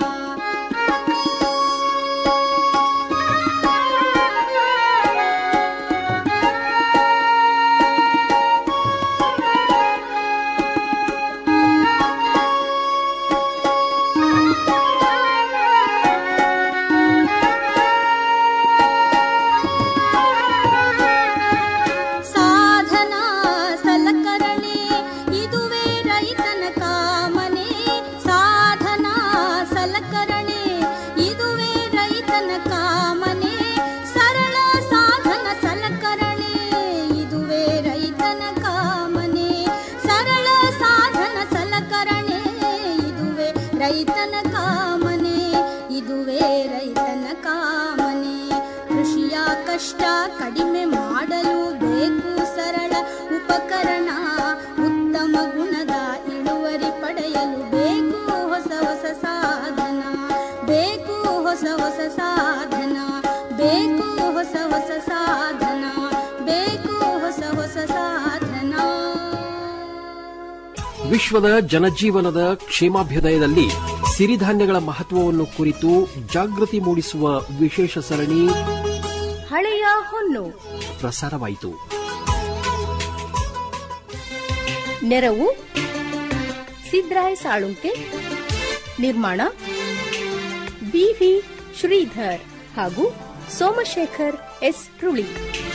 Speaker 24: ಸಾಧನ ಸಲಕರಣೆ ಇದುವೇ ರೈತನ ಕಾಮನೆ ಸಾಧನ ಸಲಕರಣೆ ಇದುವೇ ರೈತನ ಕಾಮನೆ ಸರಳ ಸಾಧನ ಸಲಕರಣೆ ಇದುವೇ ರೈತನ ಕಾಮನೆ ಸರಳ ಸಾಧನ ಸಲಕರಣೆ ಇದುವೇ ರೈತನ ಕಾಮನೆ ಇದುವೇ ರೈತನ ಕಾಮನೆ ಕೃಷಿಯ ಕಷ್ಟ ಕಡಿಮೆ ಮಾಡಲು ಬೇಕು ಸರಳ ಉಪಕರಣ ಉತ್ತಮ ಗುಣದ ಇಳುವರಿ ಪಡೆಯಲು ಬೇಕು ಹೊಸ ಹೊಸ ಸಾಧನ ಬೇಕು ಹೊಸ ಹೊಸ ಸಾಧನ ಬೇಕು ಹೊಸ ಹೊಸ ಸಾಧನ ಬೇಕು ಹೊಸ ಹೊಸ ಸಾಧನ
Speaker 25: ವಿಶ್ವದ ಜನಜೀವನದ ಕ್ಷೇಮಾಭ್ಯುದಯದಲ್ಲಿ ಸಿರಿಧಾನ್ಯಗಳ ಮಹತ್ವವನ್ನು ಕುರಿತು ಜಾಗೃತಿ ಮೂಡಿಸುವ ವಿಶೇಷ ಸರಣಿ
Speaker 26: ಹಳೆಯ ಹೊನ್ನು
Speaker 25: ಪ್ರಸಾರವಾಯಿತು
Speaker 26: ನೆರವು ಸಿದ್ರಾಯ್ ಸಾಳುಂಕೆ ನಿರ್ಮಾಣ ಬಿವಿ ಶ್ರೀಧರ್ ಹಾಗೂ ಸೋಮಶೇಖರ್ ಎಸ್ ರುಳಿ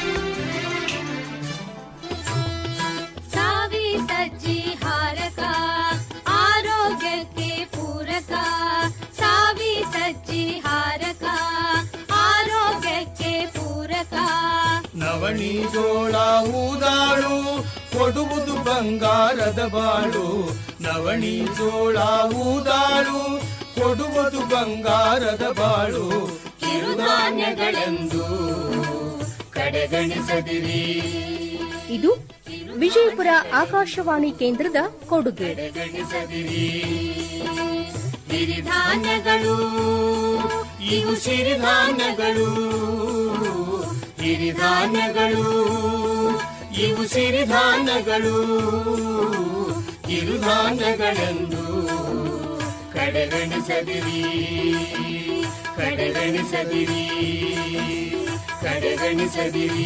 Speaker 24: ಸಾವಿ ಸಜ್ಜಿ ಹಾರಕ ಆರೋಗ್ಯಕ್ಕೆ ಪೂರಕ ಸಾವಿ ಸಜ್ಜಿ ಹಾರಕ ಆರೋಗ್ಯಕ್ಕೆ ಪೂರಕ
Speaker 19: ನವಣಿ ಜೋಳ ಊದಾಳು ಕೊಡುವುದು ಬಂಗಾರದ ಬಾಳು ನವಣಿ ಜೋಳ ಊದಾಳು ಕೊಡುವುದು ಬಂಗಾರದ ಬಾಳು ಕಿರುಧಾನ್ಯಗಳೆಂದು ಕಡೆಗಣಿಸದಿರಿ
Speaker 26: ಇದು ವಿಜಯಪುರ ಆಕಾಶವಾಣಿ ಕೇಂದ್ರದ ಕೊಡುಗೆ
Speaker 19: ಕಡೆಗಣಿಸದಿರಿ ಸಿರಿಧಾನ್ಯಗಳು
Speaker 21: ಇವು ಸಿರಿಧಾನ್ಯಗಳು ಹಿರಿಧಾನ್ಯಗಳು ಇವು ಸಿರಿಧಾನ್ಯಗಳು ಕಿರುಧಾನ್ಯಗಳೆಂದು ಕಡೆಗಣಿಸದಿರಿ ಕಡೆಗಣಿಸದಿರಿ ಕಡೆಗಣಿಸದಿರಿ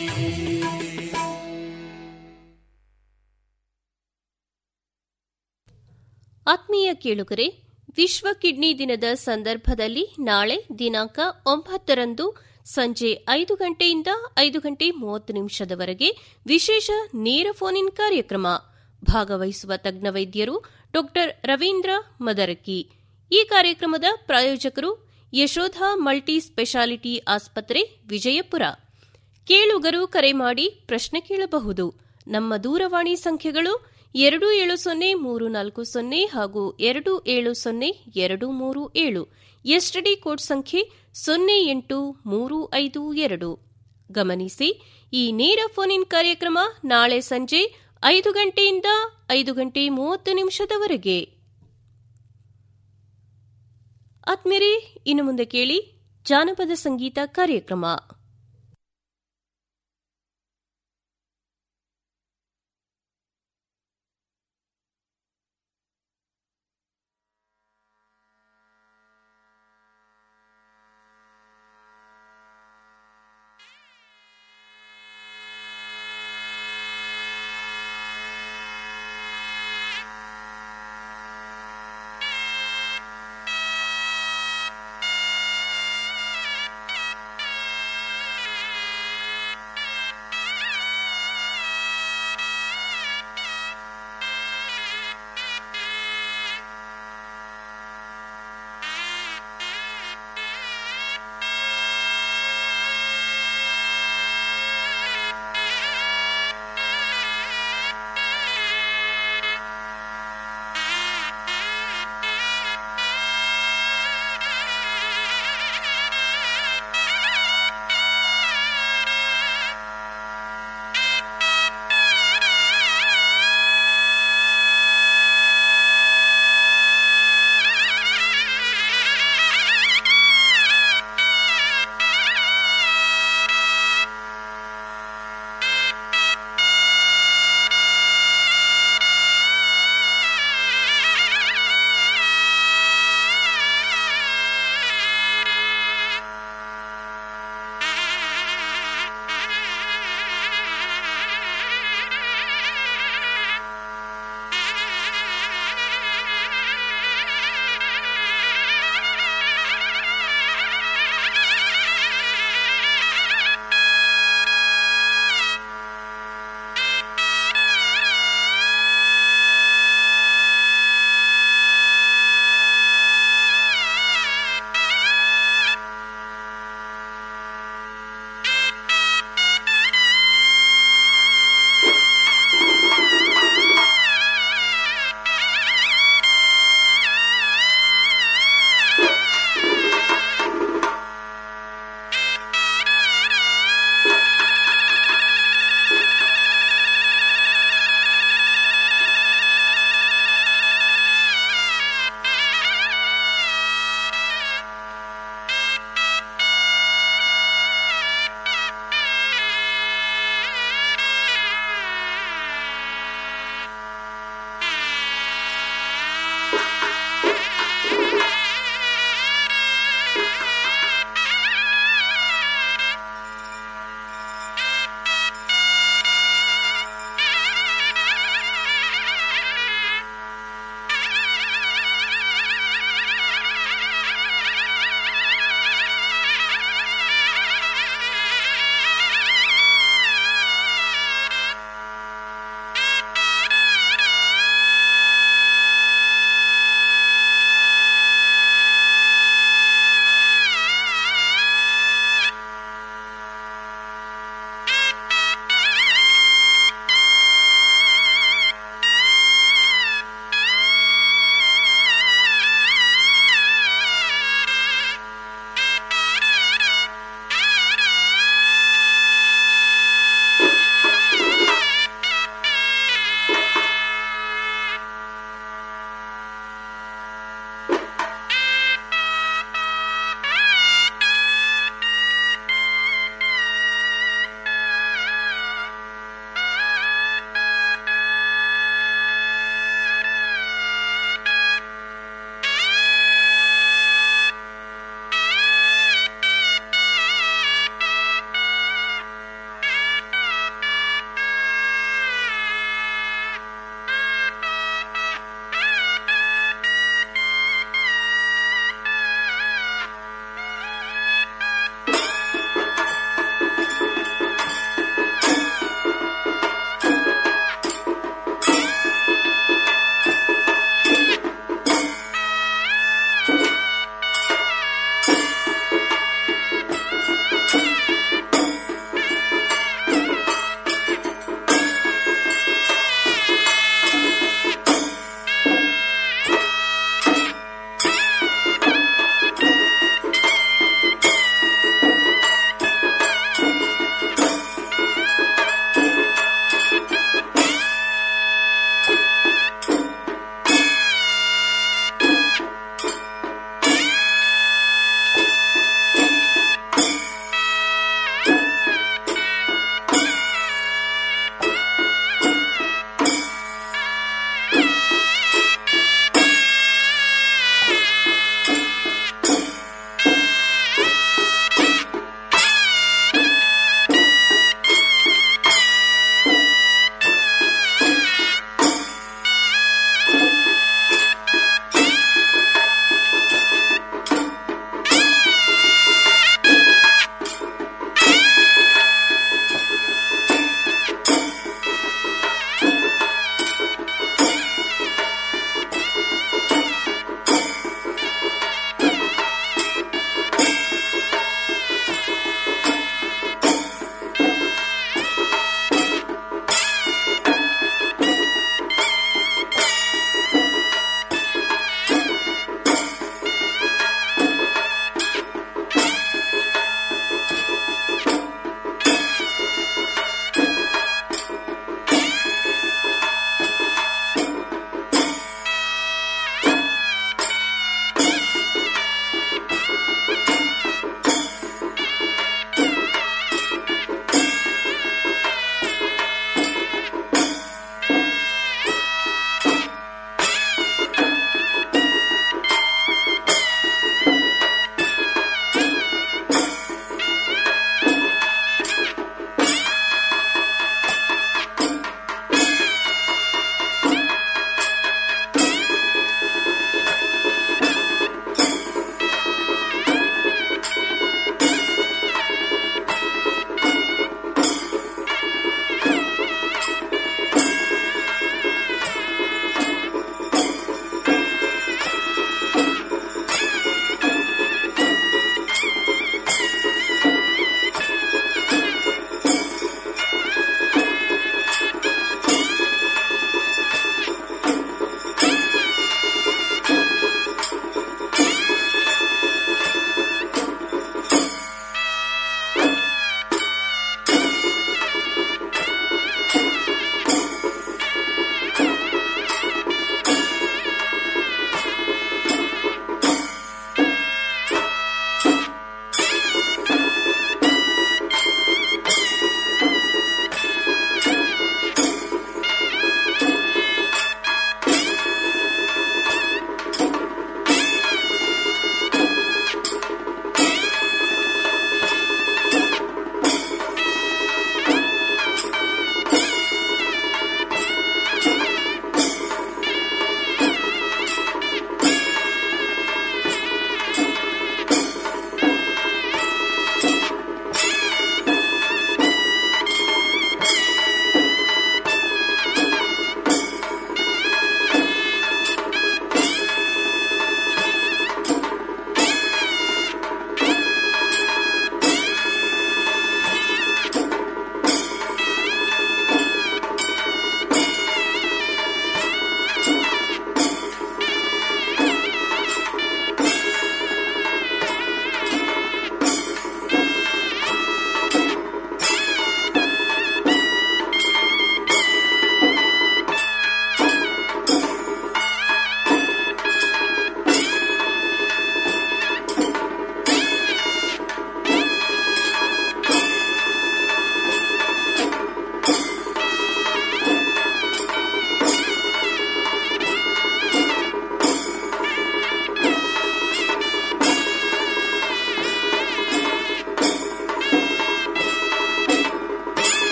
Speaker 2: ಆತ್ಮೀಯ ಕೇಳುಗರೆ ವಿಶ್ವ ಕಿಡ್ನಿ ದಿನದ ಸಂದರ್ಭದಲ್ಲಿ ನಾಳೆ ದಿನಾಂಕ ಒಂಬತ್ತರಂದು ಸಂಜೆ ಐದು ಗಂಟೆಯಿಂದ ಐದು ಗಂಟೆ ಮೂವತ್ತು ನಿಮಿಷದವರೆಗೆ ವಿಶೇಷ ನೇರ ಫೋನ್ ಇನ್ ಕಾರ್ಯಕ್ರಮ ಭಾಗವಹಿಸುವ ತಜ್ಞ ವೈದ್ಯರು ಡಾ ರವೀಂದ್ರ ಮದರಕಿ ಈ ಕಾರ್ಯಕ್ರಮದ ಪ್ರಾಯೋಜಕರು ಯಶೋಧ ಮಲ್ಟಿ ಸ್ಪೆಷಾಲಿಟಿ ಆಸ್ಪತ್ರೆ ವಿಜಯಪುರ ಕೇಳುಗರು ಕರೆ ಮಾಡಿ ಪ್ರಶ್ನೆ ಕೇಳಬಹುದು ನಮ್ಮ ದೂರವಾಣಿ ಸಂಖ್ಯೆಗಳು ಎರಡು ಏಳು ಸೊನ್ನೆ ಮೂರು ನಾಲ್ಕು ಸೊನ್ನೆ ಹಾಗೂ ಎರಡು ಏಳು ಸೊನ್ನೆ ಎರಡು ಮೂರು ಏಳು ಎಸ್ಟಿಡಿ ಕೋಡ್ ಸಂಖ್ಯೆ ಸೊನ್ನೆ ಎಂಟು ಮೂರು ಐದು ಎರಡು ಗಮನಿಸಿ ಈ ನೇರ ಫೋನ್ ಇನ್ ಕಾರ್ಯಕ್ರಮ ನಾಳೆ ಸಂಜೆ ಐದು ಗಂಟೆಯಿಂದ ಐದು ಗಂಟೆ ಮೂವತ್ತು ನಿಮಿಷದವರೆಗೆ ಆತ್ಮೇರೆ ಇನ್ನು ಮುಂದೆ ಕೇಳಿ ಜಾನಪದ ಸಂಗೀತ ಕಾರ್ಯಕ್ರಮ